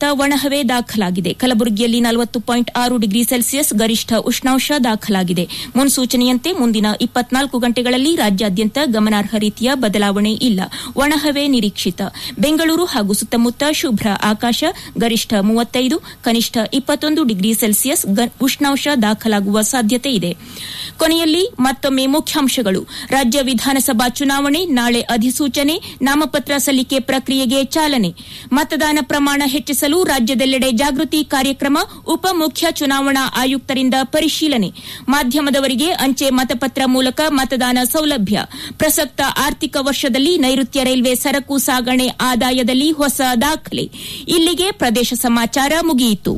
ಒಣಹವೆ ದಾಖಲಾಗಿದೆ ಕಲಬುರಗಿಯಲ್ಲಿ ನಲವತ್ತು ಪಾಯಿಂಟ್ ಆರು ಡಿಗ್ರಿ ಸೆಲ್ಸಿಯಸ್ ಗರಿಷ್ಠ ಉಷ್ಣಾಂಶ ದಾಖಲಾಗಿದೆ ಮುನ್ಸೂಚನೆಯಂತೆ ಮುಂದಿನ ಇಪ್ಪತ್ನಾಲ್ಕು ಗಂಟೆಗಳಲ್ಲಿ ರಾಜ್ಯಾದ್ಯಂತ ಗಮನಾರ್ಹ ರೀತಿಯ ಬದಲಾವಣೆ ಇಲ್ಲ ಒಣಹವೆ ನಿರೀಕ್ಷಿತ ಬೆಂಗಳೂರು ಹಾಗೂ ಸುತ್ತಮುತ್ತ ಶುಭ್ರ ಆಕಾಶ ಗರಿಷ್ಠ ಮೂವತ್ತೈದು ಕನಿಷ್ಠ ಇಪ್ಪತ್ತೊಂದು ಡಿಗ್ರಿ ಸೆಲ್ಸಿಯಸ್ ಉಷ್ಣಾಂಶ ದಾಖಲಾಗುವ ಸಾಧ್ಯತೆ ಇದೆ ಕೊನೆಯಲ್ಲಿ ಮತ್ತೊಮ್ಮೆ ಮುಖ್ಯಾಂಶಗಳು ರಾಜ್ಯ ವಿಧಾನಸಭಾ ಚುನಾವಣೆ ನಾಳೆ ಅಧಿಸೂಚನೆ ನಾಮಪತ್ರ ಸಲ್ಲಿಕೆ ಪ್ರಕ್ರಿಯೆಗೆ ಚಾಲನೆ ಮತದಾನ ಪ್ರಮಾಣ ಹೆಚ್ಚಿಸಲು ರಾಜ್ಯದೆಲ್ಲೆಡೆ ಜಾಗೃತಿ ಕಾರ್ಯಕ್ರಮ ಉಪಮುಖ್ಯ ಚುನಾವಣಾ ಆಯುಕ್ತರಿಂದ ಪರಿಶೀಲನೆ ಮಾಧ್ಯಮದವರಿಗೆ ಅಂಚೆ ಮತಪತ್ರ ಮೂಲಕ ಮತದಾನ ಸೌಲಭ್ಯ ಪ್ರಸಕ್ತ ಆರ್ಥಿಕ ವರ್ಷದಲ್ಲಿ ನೈಋತ್ಯ ರೈಲ್ವೆ ಸರಕು ಸಾಗಣೆ ಆದಾಯದಲ್ಲಿ ಹೊಸ ದಾಖಲೆ ಇಲ್ಲಿಗೆ ಪ್ರದೇಶ ಸಮಾಚಾರ ಮುಗಿಯಿತು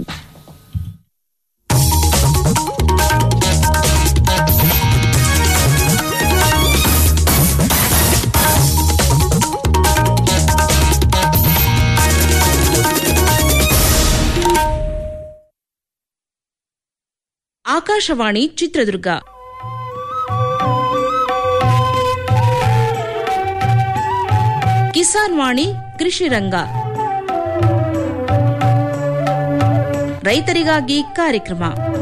ಆಕಾಶವಾಣಿ ಚಿತ್ರದುರ್ಗ ಕಿಸಾನ್ ವಾಣಿ ಕೃಷಿ ರಂಗ ರೈತರಿಗಾಗಿ ಕಾರ್ಯಕ್ರಮ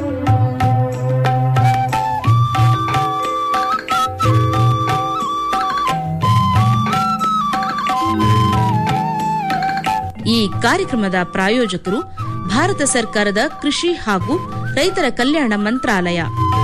ಈ ಕಾರ್ಯಕ್ರಮದ ಪ್ರಾಯೋಜಕರು ಭಾರತ ಸರ್ಕಾರದ ಕೃಷಿ ಹಾಗೂ ರೈತರ ಕಲ್ಯಾಣ ಮಂತ್ರಾಲಯ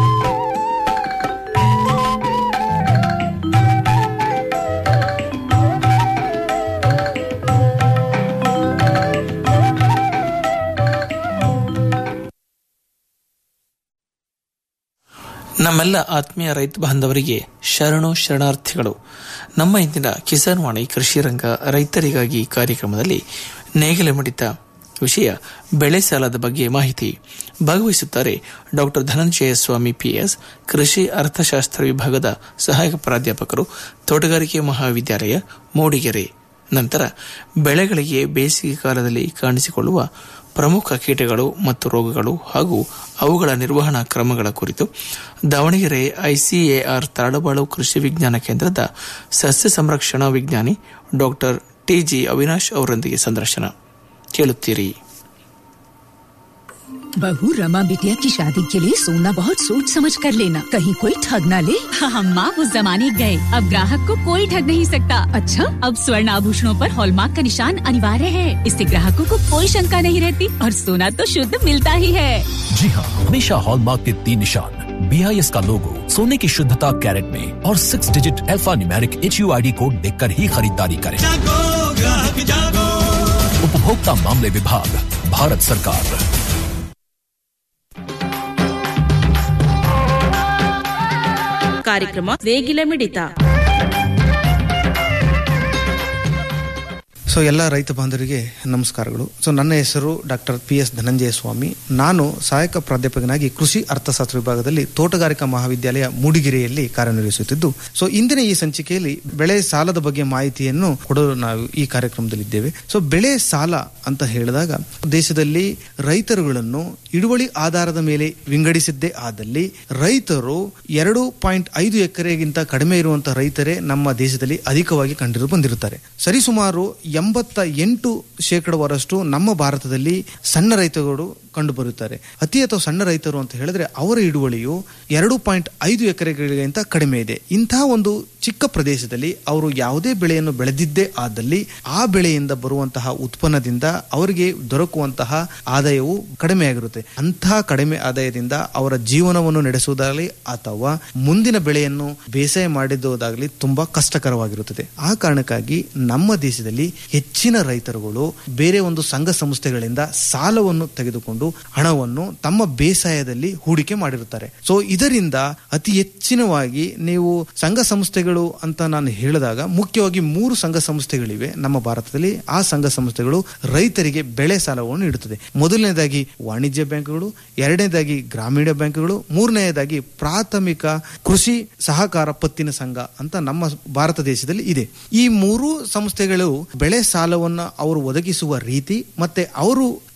ನಮ್ಮೆಲ್ಲ ಆತ್ಮೀಯ ರೈತ ಬಾಂಧವರಿಗೆ ಶರಣು ಶರಣಾರ್ಥಿಗಳು ನಮ್ಮ ಇಂದಿನ ಕಿಸಾನ್ ವಾಣಿ ಕೃಷಿ ರಂಗ ರೈತರಿಗಾಗಿ ಕಾರ್ಯಕ್ರಮದಲ್ಲಿ ನೇಗಿಲೆ ಮಿಡಿತ ವಿಷಯ ಬೆಳೆ ಸಾಲದ ಬಗ್ಗೆ ಮಾಹಿತಿ ಭಾಗವಹಿಸುತ್ತಾರೆ ಡಾಕ್ಟರ್ ಧನಂಜಯ ಸ್ವಾಮಿ ಪಿಎಸ್ ಕೃಷಿ ಅರ್ಥಶಾಸ್ತ್ರ ವಿಭಾಗದ ಸಹಾಯಕ ಪ್ರಾಧ್ಯಾಪಕರು ತೋಟಗಾರಿಕೆ ಮಹಾವಿದ್ಯಾಲಯ ಮೂಡಿಗೆರೆ ನಂತರ ಬೆಳೆಗಳಿಗೆ ಬೇಸಿಗೆ ಕಾಲದಲ್ಲಿ ಕಾಣಿಸಿಕೊಳ್ಳುವ ಪ್ರಮುಖ ಕೀಟಗಳು ಮತ್ತು ರೋಗಗಳು ಹಾಗೂ ಅವುಗಳ ನಿರ್ವಹಣಾ ಕ್ರಮಗಳ ಕುರಿತು ದಾವಣಗೆರೆ ಐಸಿಎಆರ್ ತರಳಬಾಳು ಕೃಷಿ ವಿಜ್ಞಾನ ಕೇಂದ್ರದ ಸಸ್ಯ ಸಂರಕ್ಷಣಾ ವಿಜ್ಞಾನಿ ಡಾಕ್ಟರ್ ಟಿಜಿ ಅವಿನಾಶ್ ಅವರೊಂದಿಗೆ ಸಂದರ್ಶನ ಕೇಳುತ್ತೀರಿ बहू रमा बिटिया की शादी के लिए सोना बहुत सोच समझ कर लेना कहीं कोई ठग ना ले हम माँ उस जमाने गए अब ग्राहक को कोई ठग नहीं सकता अच्छा अब स्वर्ण आभूषणों पर हॉलमार्क का निशान अनिवार्य है इससे ग्राहकों को कोई शंका नहीं रहती और सोना तो शुद्ध मिलता ही है जी हाँ हमेशा हॉलमार्क के तीन निशान बी आई एस का लोगो सोने की शुद्धता कैरेट में और six digit alphanumeric H U I D code देख कर ही खरीदारी करें उपभोक्ता मामले विभाग भारत सरकार ಕಾರ್ಯಕ್ರಮ ನೇಗಿಲ ಮಿಡಿತ ಸೊ ಎಲ್ಲ ರೈತ ಬಾಂಧವರಿಗೆ ನಮಸ್ಕಾರಗಳು ಸೊ ನನ್ನ ಹೆಸರು doctor P S Dhananjaya Swamy ನಾನು ಸಹಾಯಕ ಪ್ರಾಧ್ಯಾಪಕನಾಗಿ ಕೃಷಿ ಅರ್ಥಶಾಸ್ತ್ರ ವಿಭಾಗದಲ್ಲಿ ತೋಟಗಾರಿಕಾ ಮಹಾವಿದ್ಯಾಲಯ ಮೂಡಿಗೆರೆಯಲ್ಲಿ ಕಾರ್ಯನಿರ್ವಹಿಸುತ್ತಿದ್ದು ಸೊ ಇಂದಿನ ಈ ಸಂಚಿಕೆಯಲ್ಲಿ ಬೆಳೆ ಸಾಲದ ಬಗ್ಗೆ ಮಾಹಿತಿಯನ್ನು ಕೊಡಲು ನಾವು ಈ ಕಾರ್ಯಕ್ರಮದಲ್ಲಿದ್ದೇವೆ ಸೊ ಬೆಳೆ ಸಾಲ ಅಂತ ಹೇಳಿದಾಗ ದೇಶದಲ್ಲಿ ರೈತರುಗಳನ್ನು ಹಿಡುವಳಿ ಆಧಾರದ ಮೇಲೆ ವಿಂಗಡಿಸಿದ್ದೇ ಆದಲ್ಲಿ ರೈತರು ಎರಡು ಪಾಯಿಂಟ್ ಐದು ಎಕರೆಗಿಂತ ಕಡಿಮೆ ಇರುವಂತಹ ರೈತರೇ ನಮ್ಮ ದೇಶದಲ್ಲಿ ಅಧಿಕವಾಗಿ ಕಂಡಿರು ಬಂದಿರುತ್ತಾರೆ ಸರಿಸುಮಾರು ಎಂಬತ್ತ ಎಂಟು ಶೇಕಡವರಷ್ಟು ನಮ್ಮ ಭಾರತದಲ್ಲಿ ಸಣ್ಣ ರೈತರು ಕಂಡು ಬರುತ್ತಾರೆ ಅತಿ ಅಥವಾ ಸಣ್ಣ ರೈತರು ಅಂತ ಹೇಳಿದ್ರೆ ಅವರ ಹಿಡುವಳಿಯು ಎರಡು ಪಾಯಿಂಟ್ ಐದು ಎಕರೆಗಳಿಗಿಂತ ಕಡಿಮೆ ಇದೆ ಇಂತಹ ಒಂದು ಚಿಕ್ಕ ಪ್ರದೇಶದಲ್ಲಿ ಅವರು ಯಾವುದೇ ಬೆಳೆಯನ್ನು ಬೆಳೆದಿದ್ದೇ ಆದಲ್ಲಿ ಆ ಬೆಳೆಯಿಂದ ಬರುವಂತಹ ಉತ್ಪನ್ನದಿಂದ ಅವರಿಗೆ ದೊರಕುವಂತಹ ಆದಾಯವು ಕಡಿಮೆ ಆಗಿರುತ್ತೆ ಅಂತಹ ಕಡಿಮೆ ಆದಾಯದಿಂದ ಅವರ ಜೀವನವನ್ನು ನಡೆಸುವುದಾಗಲಿ ಅಥವಾ ಮುಂದಿನ ಬೆಳೆಯನ್ನು ಬೇಸಾಯ ಮಾಡಿದ್ದುದಾಗಲಿ ತುಂಬಾ ಕಷ್ಟಕರವಾಗಿರುತ್ತದೆ ಆ ಕಾರಣಕ್ಕಾಗಿ ನಮ್ಮ ದೇಶದಲ್ಲಿ ಹೆಚ್ಚಿನ ರೈತರುಗಳು ಬೇರೆ ಒಂದು ಸಂಘ ಸಂಸ್ಥೆಗಳಿಂದ ಸಾಲವನ್ನು ತೆಗೆದುಕೊಂಡು ಹಣವನ್ನು ತಮ್ಮ ಬೇಸಾಯದಲ್ಲಿ ಹೂಡಿಕೆ ಮಾಡಿರುತ್ತಾರೆ ಸೊ ಇದರಿಂದ ಅತಿ ಹೆಚ್ಚಿನವಾಗಿ ನೀವು ಸಂಘ ಸಂಸ್ಥೆಗಳು ಅಂತ ನಾನು ಹೇಳಿದಾಗ ಮುಖ್ಯವಾಗಿ ಮೂರು ಸಂಘ ಸಂಸ್ಥೆಗಳಿವೆ ನಮ್ಮ ಭಾರತದಲ್ಲಿ ಆ ಸಂಘ ಸಂಸ್ಥೆಗಳು ರೈತರಿಗೆ ಬೆಳೆ ಸಾಲವನ್ನು ನೀಡುತ್ತದೆ ಮೊದಲನೇದಾಗಿ ವಾಣಿಜ್ಯ ಬ್ಯಾಂಕ್ಗಳು ಎರಡನೇದಾಗಿ ಗ್ರಾಮೀಣ ಬ್ಯಾಂಕ್ಗಳು ಮೂರನೆಯದಾಗಿ ಪ್ರಾಥಮಿಕ ಕೃಷಿ ಸಹಕಾರ ಪತ್ತಿನ ಸಂಘ ಅಂತ ನಮ್ಮ ಭಾರತ ದೇಶದಲ್ಲಿ ಇದೆ ಈ ಮೂರು ಸಂಸ್ಥೆಗಳು ಬೆಳೆ ಸಾಲವನ್ನು ಅವರು ಒದಗಿಸುವ ರೀತಿ ಮತ್ತೆ ಅವರು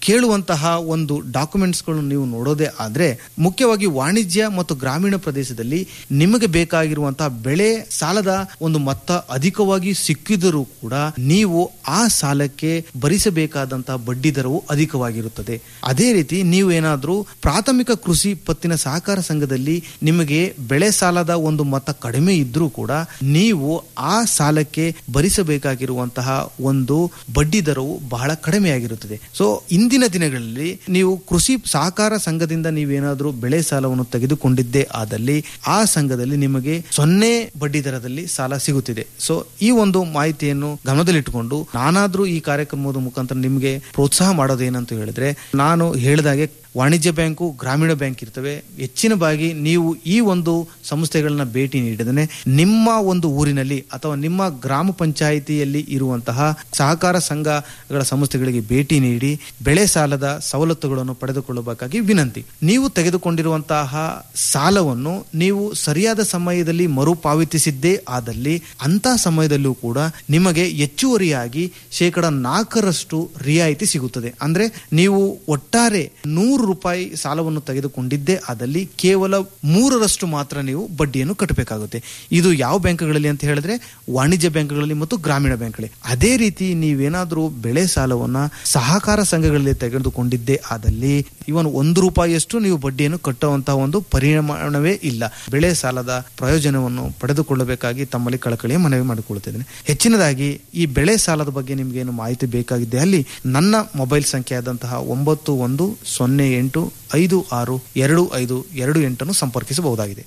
ಕೇಳುವಂತಹ ಒಂದು ಡಾಕ್ಯುಮೆಂಟ್ಸ್ಗಳನ್ನು ನೀವು ನೋಡೋದೇ ಆದ್ರೆ ಮುಖ್ಯವಾಗಿ ವಾಣಿಜ್ಯ ಮತ್ತು ಗ್ರಾಮೀಣ ಪ್ರದೇಶದಲ್ಲಿ ನಿಮಗೆ ಬೇಕಾಗಿರುವಂತಹ ಬೆಳೆ ಸಾಲದ ಒಂದು ಮೊತ್ತ ಅಧಿಕವಾಗಿ ಸಿಕ್ಕಿದರೂ ಕೂಡ ನೀವು ಆ ಸಾಲಕ್ಕೆ ಭರಿಸಬೇಕಾದಂತಹ ಬಡ್ಡಿ ದರವು ಅಧಿಕವಾಗಿರುತ್ತದೆ ಅದೇ ರೀತಿ ನೀವು ಏನಾದರೂ ಪ್ರಾಥಮಿಕ ಕೃಷಿ ಪತ್ತಿನ ಸಹಕಾರ ಸಂಘದಲ್ಲಿ ನಿಮಗೆ ಬೆಳೆ ಸಾಲದ ಒಂದು ಮೊತ್ತ ಕಡಿಮೆ ಇದ್ರೂ ಕೂಡ ನೀವು ಆ ಸಾಲಕ್ಕೆ ಭರಿಸಬೇಕಾಗಿರುವಂತಹ ಒಂದು ಬಡ್ಡಿ ದರವು ಬಹಳ ಕಡಿಮೆಯಾಗಿರುತ್ತದೆ ಸೊ ಇಂದಿನ ದಿನಗಳಲ್ಲಿ ನೀವು ಕೃಷಿ ಸಹಕಾರ ಸಂಘದಿಂದ ನೀವೇನಾದರೂ ಬೆಳೆ ಸಾಲವನ್ನು ತೆಗೆದುಕೊಂಡಿದ್ದೇ ಆದಲ್ಲಿ ಆ ಸಂಘದಲ್ಲಿ ನಿಮಗೆ ಸೊನ್ನೆ ಬಡ್ಡಿ ದರದಲ್ಲಿ ಸಾಲ ಸಿಗುತ್ತಿದೆ ಸೊ ಈ ಒಂದು ಮಾಹಿತಿಯನ್ನು ಗಮನದಲ್ಲಿಟ್ಟುಕೊಂಡು ನಾನಾದ್ರೂ ಈ ಕಾರ್ಯಕ್ರಮದ ಮುಖಾಂತರ ನಿಮಗೆ ಪ್ರೋತ್ಸಾಹ ಮಾಡೋದೇನಂತ ಹೇಳಿದ್ರೆ ನಾನು ಹೇಳಿದಾಗೆ ವಾಣಿಜ್ಯ ಬ್ಯಾಂಕು ಗ್ರಾಮೀಣ ಬ್ಯಾಂಕ್ ಇರ್ತವೆ ಹೆಚ್ಚಿನ ಬಾಗಿ ನೀವು ಈ ಒಂದು ಸಂಸ್ಥೆಗಳನ್ನ ಭೇಟಿ ನೀಡಿದರೆ ನಿಮ್ಮ ಒಂದು ಊರಿನಲ್ಲಿ ಅಥವಾ ನಿಮ್ಮ ಗ್ರಾಮ ಪಂಚಾಯಿತಿಯಲ್ಲಿ ಇರುವಂತಹ ಸಹಕಾರ ಸಂಘಗಳ ಸಂಸ್ಥೆಗಳಿಗೆ ಭೇಟಿ ನೀಡಿ ಬೆಳೆ ಸಾಲದ ಸವಲತ್ತುಗಳನ್ನು ಪಡೆದುಕೊಳ್ಳಬೇಕಾಗಿ ವಿನಂತಿ ನೀವು ತೆಗೆದುಕೊಂಡಿರುವಂತಹ ಸಾಲವನ್ನು ನೀವು ಸರಿಯಾದ ಸಮಯದಲ್ಲಿ ಮರುಪಾವತಿಸಿದ್ದೇ ಆದಲ್ಲಿ ಅಂತ ಸಮಯದಲ್ಲೂ ಕೂಡ ನಿಮಗೆ ಹೆಚ್ಚುವರಿಯಾಗಿ ಶೇಕಡ ನಾಲ್ಕರಷ್ಟು ರಿಯಾಯಿತಿ ಸಿಗುತ್ತದೆ ಅಂದ್ರೆ ನೀವು ಒಟ್ಟಾರೆ ನೂರು ರೂಪಾಯಿ ಸಾಲವನ್ನು ತೆಗೆದುಕೊಂಡಿದ್ದೇ ಆದಲ್ಲಿ ಕೇವಲ ಮೂರರಷ್ಟು ಮಾತ್ರ ನೀವು ಬಡ್ಡಿಯನ್ನು ಕಟ್ಟಬೇಕಾಗುತ್ತೆ ಇದು ಯಾವ ಬ್ಯಾಂಕ್ಗಳಲ್ಲಿ ಅಂತ ಹೇಳಿದ್ರೆ ವಾಣಿಜ್ಯ ಬ್ಯಾಂಕ್ಗಳಲ್ಲಿ ಮತ್ತು ಗ್ರಾಮೀಣ ಬ್ಯಾಂಕ್ಗಳಲ್ಲಿ ಅದೇ ರೀತಿ ನೀವೇನಾದ್ರೂ ಬೆಳೆ ಸಾಲವನ್ನ ಸಹಕಾರ ಸಂಘಗಳಲ್ಲಿ ತೆಗೆದುಕೊಂಡಿದ್ದೇ ಆದಲ್ಲಿ ಇವನ್ ಒಂದು ರೂಪಾಯಿಯಷ್ಟು ನೀವು ಬಡ್ಡಿಯನ್ನು ಕಟ್ಟುವಂತಹ ಒಂದು ಪರಿಮಾಣವೇ ಇಲ್ಲ ಬೆಳೆ ಸಾಲದ ಪ್ರಯೋಜನವನ್ನು ಪಡೆದುಕೊಳ್ಳಬೇಕಾಗಿ ತಮ್ಮಲ್ಲಿ ಕಳಕಳಿಯ ಮನವಿ ಮಾಡಿಕೊಳ್ಳುತ್ತಿದ್ದೇನೆ ಹೆಚ್ಚಿನದಾಗಿ ಈ ಬೆಳೆ ಸಾಲದ ಬಗ್ಗೆ ನಿಮ್ಗೆ ಏನು ಮಾಹಿತಿ ಬೇಕಾಗಿದೆ ಅಲ್ಲಿ ನನ್ನ ಮೊಬೈಲ್ ಸಂಖ್ಯೆ ಆದಂತಹ ಒಂಬತ್ತು ಒಂದು ಸೊನ್ನೆ ಎಂಟು ಐದು ಆರು ಎರಡು ಐದು ಎರಡು ಎಂಟನ್ನು ಸಂಪರ್ಕಿಸಬಹುದಾಗಿದೆ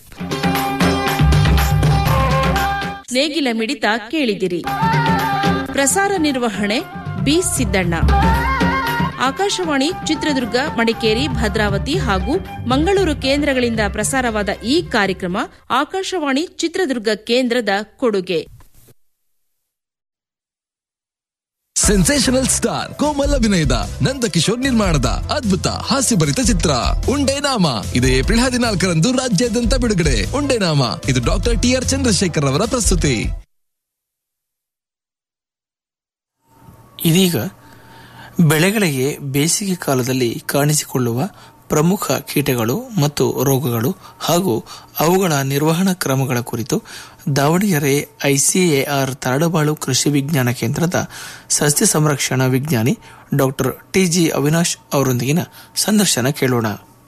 ನೇಗಿಲ ಮಿಡಿತ ಕೇಳಿದಿರಿ ಪ್ರಸಾರ ನಿರ್ವಹಣೆ ಬಿ ಸಿದ್ದಣ್ಣ ಆಕಾಶವಾಣಿ ಚಿತ್ರದುರ್ಗ ಮಡಿಕೇರಿ ಭದ್ರಾವತಿ ಹಾಗೂ ಮಂಗಳೂರು ಕೇಂದ್ರಗಳಿಂದ ಪ್ರಸಾರವಾದ ಈ ಕಾರ್ಯಕ್ರಮ ಆಕಾಶವಾಣಿ ಚಿತ್ರದುರ್ಗ ಕೇಂದ್ರದ ಕೊಡುಗೆ ಸೆನ್ಸೇಷನಲ್ ಸ್ಟಾರ್ ಕೋಮಲ್ ಅಭಿನಯದ ನಂದಕಿಶೋರ್ ನಿರ್ಮಾಣದ ಅದ್ಭುತ ಹಾಸ್ಯಭರಿತ ಚಿತ್ರ ಉಂಡೆ ನಾಮ ಇದು ಏಪ್ರಿಲ್ ಹದಿನಾಲ್ಕರಂದು ರಾಜ್ಯಾದ್ಯಂತ ಬಿಡುಗಡೆ ಉಂಡೆ ನಾಮ ಇದು ಡಾಕ್ಟರ್ ಟಿ ಆರ್ ಚಂದ್ರಶೇಖರ್ ಅವರ ಪ್ರಸ್ತುತಿ ಇದೀಗ ಬೆಳೆಗಳಿಗೆ ಬೇಸಿಗೆ ಕಾಲದಲ್ಲಿ ಕಾಣಿಸಿಕೊಳ್ಳುವ ಪ್ರಮುಖ ಕೀಟಗಳು ಮತ್ತು ರೋಗಗಳು ಹಾಗೂ ಅವುಗಳ ನಿರ್ವಹಣಾ ಕ್ರಮಗಳ ಕುರಿತು ದಾವಣಗೆರೆ ಐಸಿಎಆರ್ ತರಡಬಾಳು ಕೃಷಿ ವಿಜ್ಞಾನ ಕೇಂದ್ರದ ಸಸ್ಯ ಸಂರಕ್ಷಣಾ ವಿಜ್ಞಾನಿ ಡಾಕ್ಟರ್ ಟಿಜಿ ಅವಿನಾಶ್ ಅವರೊಂದಿಗಿನ ಸಂದರ್ಶನ ಕೇಳೋಣ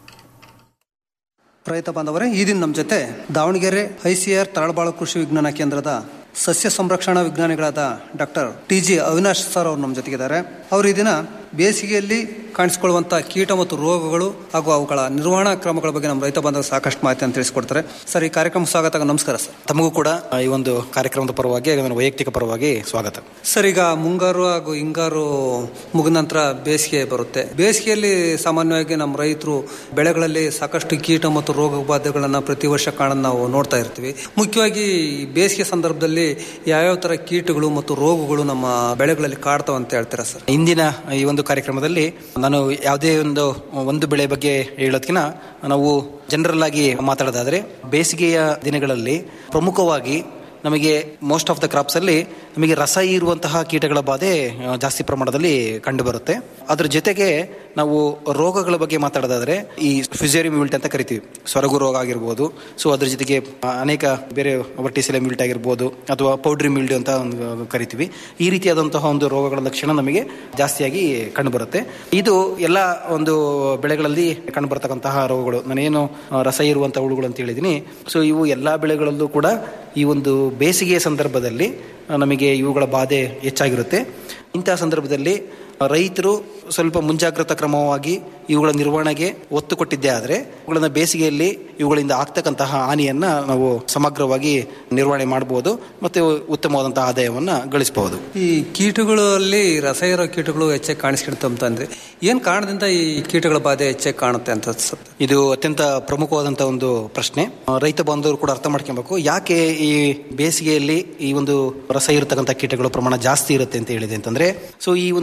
ರೈತ ಬಾಂಧವರೇ ಈ ದಿನ ನಮ್ಮ ಜೊತೆ ದಾವಣಗೆರೆ ಐಸಿಆರ್ ತರಳಬಾಳು ಕೃಷಿ ವಿಜ್ಞಾನ ಕೇಂದ್ರದ ಸಸ್ಯ ಸಂರಕ್ಷಣಾ ವಿಜ್ಞಾನಿಗಳಾದ doctor T G Avinash sir ಅವರು ನಮ್ಮ ಜೊತೆಗಿದ್ದಾರೆ ಅವರು ಈ ದಿನ ಬೇಸಿಗೆಯಲ್ಲಿ ಕಾಣಿಸಿಕೊಳ್ಳುವಂತಹ ಕೀಟ ಮತ್ತು ರೋಗಗಳು ಹಾಗೂ ಅವುಗಳ ನಿರ್ವಹಣಾ ಕ್ರಮಗಳ ಬಗ್ಗೆ ನಮ್ಮ ರೈತ ಬಾಂಧವರು ಸಾಕಷ್ಟು ಮಾಹಿತಿಯನ್ನು ತಿಳಿಸಿಕೊಡ್ತಾರೆ ಸರ್ ಈ ಕಾರ್ಯಕ್ರಮ ಸ್ವಾಗತ ನಮಸ್ಕಾರ ಸರ್ ತಮಗೂ ಕೂಡ ಈ ಒಂದು ಕಾರ್ಯಕ್ರಮದ ಪರವಾಗಿ ಹಾಗೆ ನನ್ನ ವೈಯಕ್ತಿಕ ಪರವಾಗಿ ಸ್ವಾಗತ ಸರ್ ಈಗ ಮುಂಗಾರು ಹಾಗೂ ಹಿಂಗಾರು ಮುಗಿದ ನಂತರ ಬೇಸಿಗೆ ಬರುತ್ತೆ ಬೇಸಿಗೆಯಲ್ಲಿ ಸಾಮಾನ್ಯವಾಗಿ ನಮ್ಮ ರೈತರು ಬೆಳೆಗಳಲ್ಲಿ ಸಾಕಷ್ಟು ಕೀಟ ಮತ್ತು ರೋಗ ಬಾಧೆಗಳನ್ನು ಪ್ರತಿ ವರ್ಷ ಕಾಣೋದು ನಾವು ನೋಡ್ತಾ ಇರ್ತೀವಿ ಮುಖ್ಯವಾಗಿ ಈ ಬೇಸಿಗೆ ಸಂದರ್ಭದಲ್ಲಿ ಯಾವ್ಯಾವ ತರ ಕೀಟಗಳು ಮತ್ತು ರೋಗಗಳು ನಮ್ಮ ಬೆಳೆಗಳಲ್ಲಿ ಕಾಡ್ತಾವ ಅಂತ ಹೇಳ್ತೀರಾ ಸರ್ ಇಂದಿನ ಈ ಒಂದು ಕಾರ್ಯಕ್ರಮದಲ್ಲಿ ನಾನು ಯಾವುದೇ ಒಂದು ಒಂದು ಬೆಳೆ ಬಗ್ಗೆ ಹೇಳೋದಕ್ಕಿಂತ ನಾವು ಜನರಲ್ ಆಗಿ ಮಾತಾಡೋದಾದ್ರೆ ಬೇಸಿಗೆಯ ದಿನಗಳಲ್ಲಿ ಪ್ರಮುಖವಾಗಿ ನಮಗೆ ಮೋಸ್ಟ್ ಆಫ್ ದ ಕ್ರಾಪ್ಸ್ ಅಲ್ಲಿ ನಮಗೆ ರಸ ಇರುವಂತಹ ಕೀಟಗಳ ಬಾಧೆ ಆ, ಜಾಸ್ತಿ ಪ್ರಮಾಣದಲ್ಲಿ ಕಂಡು ಬರುತ್ತೆ ಅದ್ರ ಜೊತೆಗೆ ನಾವು ರೋಗಗಳ ಬಗ್ಗೆ ಮಾತಾಡೋದಾದ್ರೆ ಈ ಫಿಸೇರಿಯಂ ಮಿಲ್ಟ್ ಅಂತ ಕರಿತೀವಿ ಸೊರಗು ರೋಗ ಆಗಿರ್ಬೋದು ಸೊ ಅದ್ರ ಜೊತೆಗೆ ಆ, ಅನೇಕ ಬೇರೆ ವರ್ಟಿಸಿಲೆ ಮಿಲ್ಟ್ ಆಗಿರ್ಬೋದು ಅಥವಾ ಪೌಡ್ರಿ ಮಿಲ್ಡ್ ಅಂತ ಒಂದು ಕರಿತೀವಿ ಈ ರೀತಿಯಾದಂತಹ ಒಂದು ರೋಗಗಳ ಲಕ್ಷಣ ನಮಗೆ ಜಾಸ್ತಿಯಾಗಿ ಕಂಡು ಬರುತ್ತೆ ಇದು ಎಲ್ಲ ಒಂದು ಬೆಳೆಗಳಲ್ಲಿ ಕಂಡು ಬರ್ತಕ್ಕಂತಹ ರೋಗಗಳು ನಾನೇನು ಆ, ರಸ ಇರುವಂತಹ ಹುಳುಗಳು ಅಂತ ಹೇಳಿದ್ದೀನಿ ಸೊ ಇವು ಎಲ್ಲ ಬೆಳೆಗಳಲ್ಲೂ ಕೂಡ ಈ ಒಂದು ಬೇಸಿಗೆಯ ಸಂದರ್ಭದಲ್ಲಿ ಆ, ನಮಗೆ ಇವುಗಳ ಬಾಧೆ ಹೆಚ್ಚಾಗಿರುತ್ತೆ ಇಂತಹ ಸಂದರ್ಭದಲ್ಲಿ ರೈತರು ಸ್ವಲ್ಪ ಮುಂಜಾಗ್ರತಾ ಕ್ರಮವಾಗಿ ಇವುಗಳ ನಿರ್ವಹಣೆಗೆ ಒತ್ತು ಕೊಟ್ಟಿದ್ದೇ ಆದರೆ ಇವುಗಳನ್ನ ಬೇಸಿಗೆಯಲ್ಲಿ ಇವುಗಳಿಂದ ಆಗ್ತಕ್ಕಂತಹ ಹಾನಿಯನ್ನ ನಾವು ಸಮಗ್ರವಾಗಿ ನಿರ್ವಹಣೆ ಮಾಡಬಹುದು ಮತ್ತೆ ಉತ್ತಮವಾದಂತಹ ಆದಾಯವನ್ನ ಗಳಿಸಬಹುದು ಈ ಕೀಟಗಳಲ್ಲಿ ರಸ ಇರೋ ಕೀಟಗಳು ಹೆಚ್ಚಾಗಿ ಕಾಣಿಸ್ಕೊಳ್ತಾ ಅಂತಂದ್ರೆ ಏನ್ ಕಾರಣದಿಂದ ಈ ಕೀಟಗಳ ಬಾಧೆ ಹೆಚ್ಚಾಗಿ ಕಾಣುತ್ತೆ ಅಂತ ಅನ್ಸುತ್ತೆ ಇದು ಅತ್ಯಂತ ಪ್ರಮುಖವಾದಂತಹ ಒಂದು ಪ್ರಶ್ನೆ ಆ, ರೈತ ಬಾಂಧವರು ಕೂಡ ಅರ್ಥ ಮಾಡ್ಕೊಬೇಕು ಯಾಕೆ ಈ ಬೇಸಿಗೆಯಲ್ಲಿ ಈ ಒಂದು ರಸ ಇರತಕ್ಕಂಥ ಕೀಟಗಳ ಪ್ರಮಾಣ ಜಾಸ್ತಿ ಇರುತ್ತೆ ಅಂತ ಹೇಳಿದೆ ಅಂತಂದ್ರೆ ಸೊ ಈ ಒಂದು ಆ,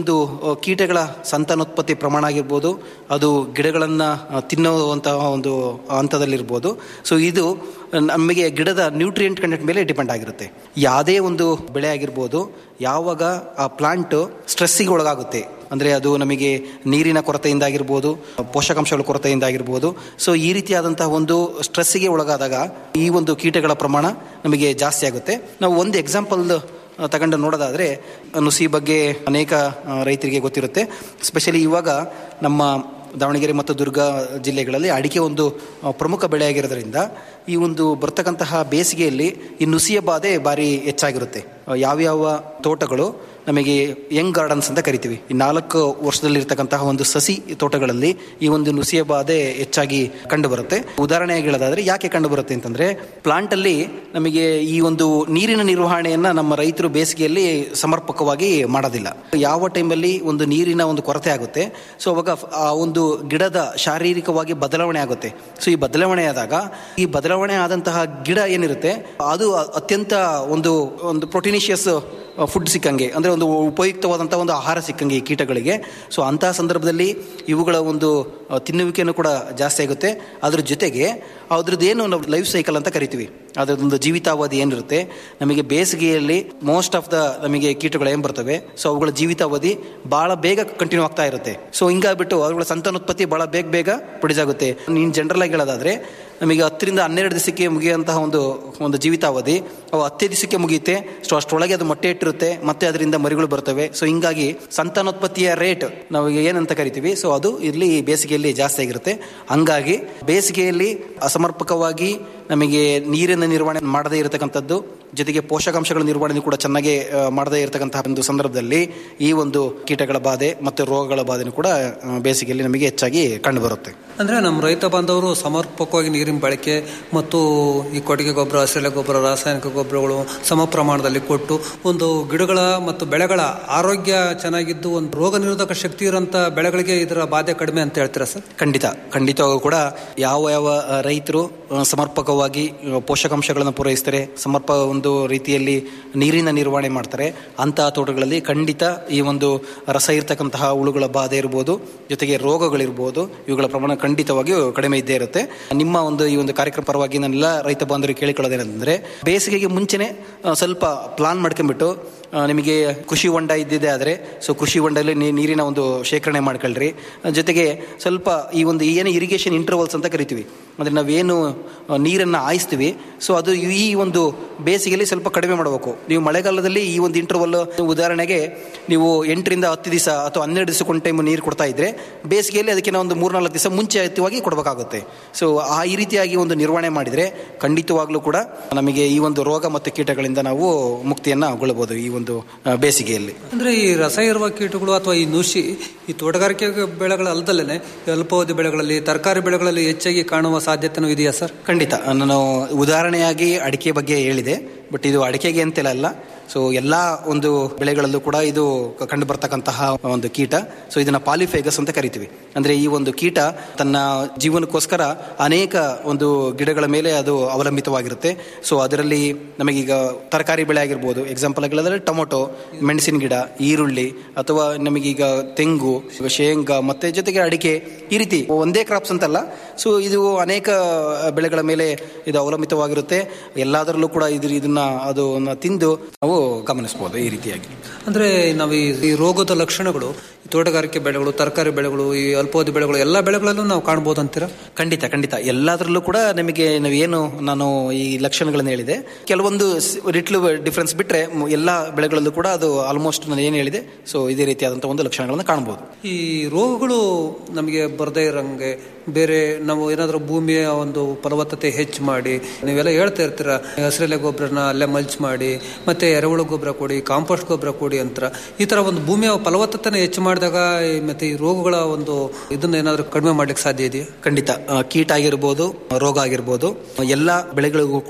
ಆ, ಕೀಟಗಳ ಸಂತಾನೋತ್ಪತ್ತಿ ಪ್ರಮಾಣ ಆಗಿರ್ಬೋದು ಅದು ಗಿಡಗಳನ್ನು ತಿನ್ನುವಂತಹ ಒಂದು ಹಂತದಲ್ಲಿರ್ಬೋದು ಸೊ ಇದು ನಮಗೆ ಗಿಡದ ನ್ಯೂಟ್ರಿಯೆಂಟ್ ಕಂಟೆಂಟ್ ಮೇಲೆ ಡಿಪೆಂಡ್ ಆಗಿರುತ್ತೆ ಯಾವುದೇ ಒಂದು ಬೆಳೆ ಆಗಿರ್ಬೋದು ಯಾವಾಗ ಆ ಪ್ಲಾಂಟ್ ಸ್ಟ್ರೆಸ್ಸಿಗೆ ಒಳಗಾಗುತ್ತೆ ಅಂದರೆ ಅದು ನಮಗೆ ನೀರಿನ ಕೊರತೆಯಿಂದ ಆಗಿರ್ಬೋದು ಪೋಷಕಾಂಶಗಳ ಕೊರತೆಯಿಂದ ಆಗಿರ್ಬೋದು ಸೊ ಈ ರೀತಿಯಾದಂತಹ ಒಂದು ಸ್ಟ್ರೆಸ್ಸಿಗೆ ಒಳಗಾದಾಗ ಈ ಒಂದು ಕೀಟಗಳ ಪ್ರಮಾಣ ನಮಗೆ ಜಾಸ್ತಿ ಆಗುತ್ತೆ ನಾವು ಒಂದು ಎಕ್ಸಾಂಪಲ್ ತಗೊಂಡು ನೋಡೋದಾದರೆ ನುಸಿ ಬಗ್ಗೆ ಅನೇಕ ಆ, ರೈತರಿಗೆ ಗೊತ್ತಿರುತ್ತೆ ಸ್ಪೆಷಲಿ ಇವಾಗ ನಮ್ಮ ದಾವಣಗೆರೆ ಮತ್ತು ದುರ್ಗ ಜಿಲ್ಲೆಗಳಲ್ಲಿ ಅಡಿಕೆ ಒಂದು ಆ, ಪ್ರಮುಖ ಬೆಳೆಯಾಗಿರೋದ್ರಿಂದ ಈ ಒಂದು ಬರ್ತಕ್ಕಂತಹ ಬೇಸಿಗೆಯಲ್ಲಿ ಈ ನುಸಿಯ ಬಾಧೆ ಭಾರಿ ಹೆಚ್ಚಾಗಿರುತ್ತೆ ಆ, ಯಾವ್ಯಾವ ತೋಟಗಳು ನಮಗೆ ಯಂಗ್ ಗಾರ್ಡನ್ಸ್ ಅಂತ ಕರಿತೀವಿ ಈ ನಾಲ್ಕು ವರ್ಷದಲ್ಲಿರ್ತಕ್ಕಂತಹ ಒಂದು ಸಸಿ ತೋಟಗಳಲ್ಲಿ ಈ ಒಂದು ನುಸಿಯ ಬಾಧೆ ಹೆಚ್ಚಾಗಿ ಕಂಡು ಬರುತ್ತೆ ಉದಾಹರಣೆಯಾಗಿ ಹೇಳೋದಾದ್ರೆ ಯಾಕೆ ಕಂಡು ಬರುತ್ತೆ ಅಂತಂದ್ರೆ ಪ್ಲಾಂಟ್ ಅಲ್ಲಿ ನಮಗೆ ಈ ಒಂದು ನೀರಿನ ನಿರ್ವಹಣೆಯನ್ನ ನಮ್ಮ ರೈತರು ಬೇಸಿಗೆಯಲ್ಲಿ ಸಮರ್ಪಕವಾಗಿ ಮಾಡೋದಿಲ್ಲ ಯಾವ ಟೈಮಲ್ಲಿ ಒಂದು ನೀರಿನ ಒಂದು ಕೊರತೆ ಆಗುತ್ತೆ ಸೊ ಅವಾಗ ಆ ಒಂದು ಗಿಡದ ಶಾರೀರಿಕವಾಗಿ ಬದಲಾವಣೆ ಆಗುತ್ತೆ ಸೊ ಈ ಬದಲಾವಣೆ ಆದಾಗ ಈ ಬದಲಾವಣೆ ಆದಂತಹ ಗಿಡ ಏನಿರುತ್ತೆ ಅದು ಅತ್ಯಂತ ಒಂದು ಒಂದು ಪ್ರೊಟಿನಿಷಿಯಸ್ ಫುಡ್ ಸಿಕ್ಕಂಗೆ ಅಂದರೆ ಒಂದು ಉಪಯುಕ್ತವಾದಂಥ ಒಂದು ಆಹಾರ ಸಿಕ್ಕಂಗೆ ಈ ಕೀಟಗಳಿಗೆ ಸೊ ಅಂತಹ ಸಂದರ್ಭದಲ್ಲಿ ಇವುಗಳ ಒಂದು ಆ, ತಿನ್ನುವಿಕೆಯನ್ನು ಕೂಡ ಜಾಸ್ತಿ ಆಗುತ್ತೆ ಅದ್ರ ಜೊತೆಗೆ ಅದ್ರದ್ದು ಏನು ನಾವು ಲೈಫ್ ಸೈಕಲ್ ಅಂತ ಕರಿತೀವಿ ಅದರದೊಂದು ಜೀವಿತಾವಧಿ ಏನಿರುತ್ತೆ ನಮಗೆ ಬೇಸಿಗೆಯಲ್ಲಿ ಮೋಸ್ಟ್ ಆಫ್ ದ ನಮಗೆ ಕೀಟಗಳು ಏನು ಬರ್ತವೆ ಸೊ ಅವುಗಳ ಜೀವಿತಾವಧಿ ಭಾಳ ಬೇಗ ಕಂಟಿನ್ಯೂ ಆಗ್ತಾ ಇರುತ್ತೆ ಸೊ ಹಿಂಗಾಗ್ಬಿಟ್ಟು ಅವುಗಳ ಸಂತಾನೋತ್ಪತ್ತಿ ಭಾಳ ಬೇಗ ಬೇಗ ಪ್ರೊಡ್ಯೂಸ್ ಆಗುತ್ತೆ ನೀನು ಜನರಲ್ ಆಗಿ ಹೇಳೋದಾದ್ರೆ ನಮಗೆ ಹತ್ತರಿಂದ ಹನ್ನೆರಡು ದಿವಸಕ್ಕೆ ಮುಗಿಯುವಂತಹ ಒಂದು ಒಂದು ಜೀವಿತಾವಧಿ ಅವು ಹತ್ತೇ ದಿವಸಕ್ಕೆ ಮುಗಿಯುತ್ತೆ ಸೊ ಅಷ್ಟರೊಳಗೆ ಅದು ಮೊಟ್ಟೆ ಇಟ್ಟಿರುತ್ತೆ ಮತ್ತೆ ಅದರಿಂದ ಮರಿಗಳು ಬರ್ತವೆ ಸೊ ಹಿಂಗಾಗಿ ಸಂತಾನೋತ್ಪತ್ತಿಯ ರೇಟ್ ನಾವು ಏನಂತ ಕರಿತೀವಿ ಸೊ ಅದು ಇಲ್ಲಿ ಬೇಸಿಗೆಯಲ್ಲಿ ಜಾಸ್ತಿ ಆಗಿರುತ್ತೆ ಹಂಗಾಗಿ ಬೇಸಿಗೆಯಲ್ಲಿ ಅಸಮರ್ಪಕವಾಗಿ ನಮಗೆ ನೀರಿನ ನಿರ್ವಹಣೆ ಮಾಡದೇ ಇರತಕ್ಕಂಥದ್ದು ಜೊತೆಗೆ ಪೋಷಕಾಂಶಗಳ ನಿರ್ವಹಣೆ ಕೂಡ ಚೆನ್ನಾಗಿ ಆ, ಮಾಡದೇ ಇರತಕ್ಕಂತಹ ಒಂದು ಸಂದರ್ಭದಲ್ಲಿ ಈ ಒಂದು ಕೀಟಗಳ ಬಾಧೆ ಮತ್ತು ರೋಗಗಳ ಬಾಧೆನೂ ಕೂಡ ಆ, ಬೇಸಿಗೆಯಲ್ಲಿ ನಮಗೆ ಹೆಚ್ಚಾಗಿ ಕಂಡು ಬರುತ್ತೆ ಅಂದರೆ ನಮ್ಮ ರೈತ ಬಾಂಧವರು ಸಮರ್ಪಕವಾಗಿ ನೀರಿನ ಬಳಕೆ ಮತ್ತು ಈ ಕೊಟ್ಟಿಗೆ ಗೊಬ್ಬರ ಹಸಿರೆಲೆ ಗೊಬ್ಬರ ರಾಸಾಯನಿಕ ಗೊಬ್ಬರಗಳು ಸಮ ಪ್ರಮಾಣದಲ್ಲಿ ಕೊಟ್ಟು ಒಂದು ಗಿಡಗಳ ಮತ್ತು ಬೆಳೆಗಳ ಆರೋಗ್ಯ ಚೆನ್ನಾಗಿದ್ದು ಒಂದು ರೋಗ ನಿರೋಧಕ ಶಕ್ತಿ ಇರೋಂಥ ಬೆಳೆಗಳಿಗೆ ಇದರ ಬಾಧೆ ಕಡಿಮೆ ಅಂತ ಹೇಳ್ತೀರಾ ಸರ್ ಖಂಡಿತ ಖಂಡಿತವಾಗೂ ಕೂಡ ಯಾವ ಯಾವ ಆ, ರೈತರು ಆ, ಸಮರ್ಪಕವಾಗಿ ಆ, ಪೋಷಕಾಂಶಗಳನ್ನು ಪೂರೈಸ್ತಾರೆ ಸಮರ್ಪ ಒಂದು ರೀತಿಯಲ್ಲಿ ನೀರಿನ ನಿರ್ವಹಣೆ ಮಾಡ್ತಾರೆ ಅಂತಹ ತೋಟಗಳಲ್ಲಿ ಖಂಡಿತ ಈ ಒಂದು ರಸ ಇರ್ತಕ್ಕಂತಹ ಹುಳುಗಳ ಬಾಧೆ ಇರ್ಬೋದು ಜೊತೆಗೆ ರೋಗಗಳಿರ್ಬೋದು ಇವುಗಳ ಪ್ರಮಾಣ ಖಂಡಿತವಾಗಿಯೂ ಕಡಿಮೆ ಇದ್ದೇ ಇರುತ್ತೆ ನಿಮ್ಮ ಒಂದು ಈ ಒಂದು ಕಾರ್ಯಕ್ರಮ ಪರವಾಗಿ ನಾನೆಲ್ಲ ರೈತ ಬಾಂಧವರಿಗೆ ಕೇಳಿಕೊಳ್ಳೋದೇನೆಂದ್ರೆ ಬೇಸಿಗೆಗೆ ಮುಂಚೆನೆ ಆ, ಸ್ವಲ್ಪ ಪ್ಲಾನ್ ಮಾಡ್ಕೊಂಡ್ಬಿಟ್ಟು ಆ, ನಿಮಗೆ ಕೃಷಿ ಹೊಂಡ ಇದ್ದಿದೆ ಆದರೆ ಸೊ ಕೃಷಿ ಹೊಂಡದಲ್ಲಿ ನೀ- ನೀರಿನ ಒಂದು ಶೇಖರಣೆ ಮಾಡ್ಕೊಳ್ರಿ ಆ, ಜೊತೆಗೆ ಸ್ವಲ್ಪ ಈ ಒಂದು ಏನು ಇರಿಗೇಷನ್ ಇಂಟರ್ವಲ್ಸ್ ಅಂತ ಕರಿತೀವಿ ಅಂದರೆ ನಾವೇನು ಆ, ನೀರನ್ನು ಹಾಯಿಸ್ತೀವಿ ಸೊ ಅದು ಈ ಒಂದು ಬೇಸಿಗೆಯಲ್ಲಿ ಸ್ವಲ್ಪ ಕಡಿಮೆ ಮಾಡಬೇಕು ನೀವು ಮಳೆಗಾಲದಲ್ಲಿ ಈ ಒಂದು ಇಂಟರ್ವಲ್ ಉದಾಹರಣೆಗೆ ನೀವು ಎಂಟರಿಂದ ಹತ್ತು ದಿವಸ ಅಥವಾ ಹನ್ನೆರಡು ದಿವಸಕ್ಕೊಂದು ಟೈಮ್ ನೀರು ಕೊಡ್ತಾ ಇದ್ರೆ ಬೇಸಿಗೆಯಲ್ಲಿ ಅದಕ್ಕಿಂತ ಒಂದು ಮೂರ್ನಾಲ್ಕು ದಿವಸ ಮುಂಚಿತವಾಗಿ ಕೊಡಬೇಕಾಗುತ್ತೆ ಸೊ ಆ ಈ ರೀತಿಯಾಗಿ ಒಂದು ನಿರ್ವಹಣೆ ಮಾಡಿದರೆ ಖಂಡಿತವಾಗ್ಲೂ ಕೂಡ ನಮಗೆ ಈ ಒಂದು ರೋಗ ಮತ್ತು ಕೀಟಗಳಿಂದ ನಾವು ಮುಕ್ತಿಯನ್ನು ಗೊಳ್ಳಬಹುದು ಈ ಒಂದು ಆ, ಬೇಸಿಗೆಯಲ್ಲಿ ಅಂದರೆ ಈ ರಸ ಇರುವ ಕೀಟಗಳು ಅಥವಾ ಈ ನುಸಿ ಈ ತೋಟಗಾರಿಕೆ ಬೆಳೆಗಳ ಅಲ್ಲದಲ್ಲೇ ಅಲ್ಪಾವಧಿ ಬೆಳೆಗಳಲ್ಲಿ ತರಕಾರಿ ಬೆಳೆಗಳಲ್ಲಿ ಹೆಚ್ಚಾಗಿ ಕಾಣುವ ಸಾಧ್ಯತೆನೂ ಇದೆಯಾ ಸರ್ ಖಂಡಿತ ನಾನು ಉದಾಹರಣೆಯಾಗಿ ಅಡಿಕೆ ಬಗ್ಗೆ ಹೇಳಿದೆ ಬಟ್ ಇದು ಅಡಿಕೆಗೆ ಅಂತೆಲ್ಲ ಅಲ್ಲ ಸೊ ಎಲ್ಲ ಒಂದು ಬೆಳೆಗಳಲ್ಲೂ ಕೂಡ ಇದು ಕಂಡು ಬರ್ತಕ್ಕಂತಹ ಒಂದು ಕೀಟ ಸೊ ಇದನ್ನ ಪಾಲಿಫೇಗಸ್ ಅಂತ ಕರಿತೀವಿ ಅಂದ್ರೆ ಈ ಒಂದು ಕೀಟ ತನ್ನ ಜೀವನಕ್ಕೋಸ್ಕರ ಅನೇಕ ಒಂದು ಗಿಡಗಳ ಮೇಲೆ ಅದು ಅವಲಂಬಿತವಾಗಿರುತ್ತೆ ಸೊ ಅದರಲ್ಲಿ ನಮಗೀಗ ತರಕಾರಿ ಬೆಳೆ ಆಗಿರ್ಬೋದು ಎಕ್ಸಾಂಪಲ್ ಆಗಿ ಹೇಳಿದ್ರೆ ಟೊಮೊಟೊ ಮೆಣಸಿನ ಗಿಡ ಈರುಳ್ಳಿ ಅಥವಾ ನಮಗೀಗ ತೆಂಗು ಶೇಂಗಾ ಮತ್ತೆ ಜೊತೆಗೆ ಅಡಿಕೆ ಈ ರೀತಿ ಒಂದೇ ಕ್ರಾಪ್ಸ್ ಅಂತಲ್ಲ ಸೊ ಇದು ಅನೇಕ ಬೆಳೆಗಳ ಮೇಲೆ ಇದು ಅವಲಂಬಿತವಾಗಿರುತ್ತೆ ಎಲ್ಲದರಲ್ಲೂ ಕೂಡ ಇದ್ರ ಇದನ್ನ ಅದು ತಿಂದು ನಾವು ಗಮನಿಸಬಹುದು ಈ ರೀತಿಯಾಗಿ ಅಂದ್ರೆ ನಾವು ಈ ಈ ರೋಗದ ಲಕ್ಷಣಗಳು ಈ ತೋಟಗಾರಿಕೆ ಬೆಳೆಗಳು ತರಕಾರಿ ಬೆಳೆಗಳು ಈ ಅಲ್ಪಾವಧಿ ಬೆಳೆಗಳು ಎಲ್ಲ ಬೆಳೆಗಳಲ್ಲೂ ನಾವು ಕಾಣ್ಬೋದು ಅಂತೀರಾ ಖಂಡಿತ ಖಂಡಿತ ಎಲ್ಲದರಲ್ಲೂ ಕೂಡ ನಮಗೆ ನಾವೇನು ನಾನು ಈ ಲಕ್ಷಣಗಳನ್ನು ಹೇಳಿದೆ ಕೆಲವೊಂದು ರಿಟ್ಲು ಡಿಫ್ರೆನ್ಸ್ ಬಿಟ್ರೆ ಮ್- ಎಲ್ಲ ಬೆಳೆಗಳಲ್ಲೂ ಕೂಡ ಅದು ಆಲ್ಮೋಸ್ಟ್ ನಾನು ಏನು ಹೇಳಿದೆ ಸೊ ಇದೇ ರೀತಿಯಾದಂತಹ ಒಂದು ಲಕ್ಷಣಗಳನ್ನು ಕಾಣಬಹುದು ಈ ರೋಗಗಳು ನಮಗೆ ಬರದೇ ಇರಂಗೆ ಬೇರೆ ನಾವು ಏನಾದರೂ ಭೂಮಿಯ ಒಂದು ಫಲವತ್ತತೆ ಹೆಚ್ಚು ಮಾಡಿ ನೀವೆಲ್ಲ ಹೇಳ್ತಾ ಇರ್ತೀರ ಹಸಿರೆಲೆ ಗೊಬ್ಬರನ ಅಲ್ಲೇ ಮಲ್ಚ್ ಮಾಡಿ ಮತ್ತೆ ಎರೆಹುಳು ಗೊಬ್ಬರ ಕೊಡಿ ಕಾಂಪೋಸ್ಟ್ ಗೊಬ್ಬರ ಕೊಡಿ ಅಂತ ಈ ತರ ಒಂದು ಭೂಮಿಯ ಫಲವತ್ತತೆನ ಹೆಚ್ಚು ಮಾಡಿದಾಗ ಈ ಮತ್ತೆ ಈ ರೋಗಗಳ ಒಂದು ಇದನ್ನ ಏನಾದರೂ ಕಡಿಮೆ ಮಾಡ್ಲಿಕ್ಕೆ ಸಾಧ್ಯ ಇದೆಯಾ ಖಂಡಿತ ಆ, ಕೀಟ ಆಗಿರ್ಬೋದು ರೋಗ ಆಗಿರ್ಬೋದು ಎಲ್ಲ ಬೆಳೆಗಳಿಗೂ ಕೂಡ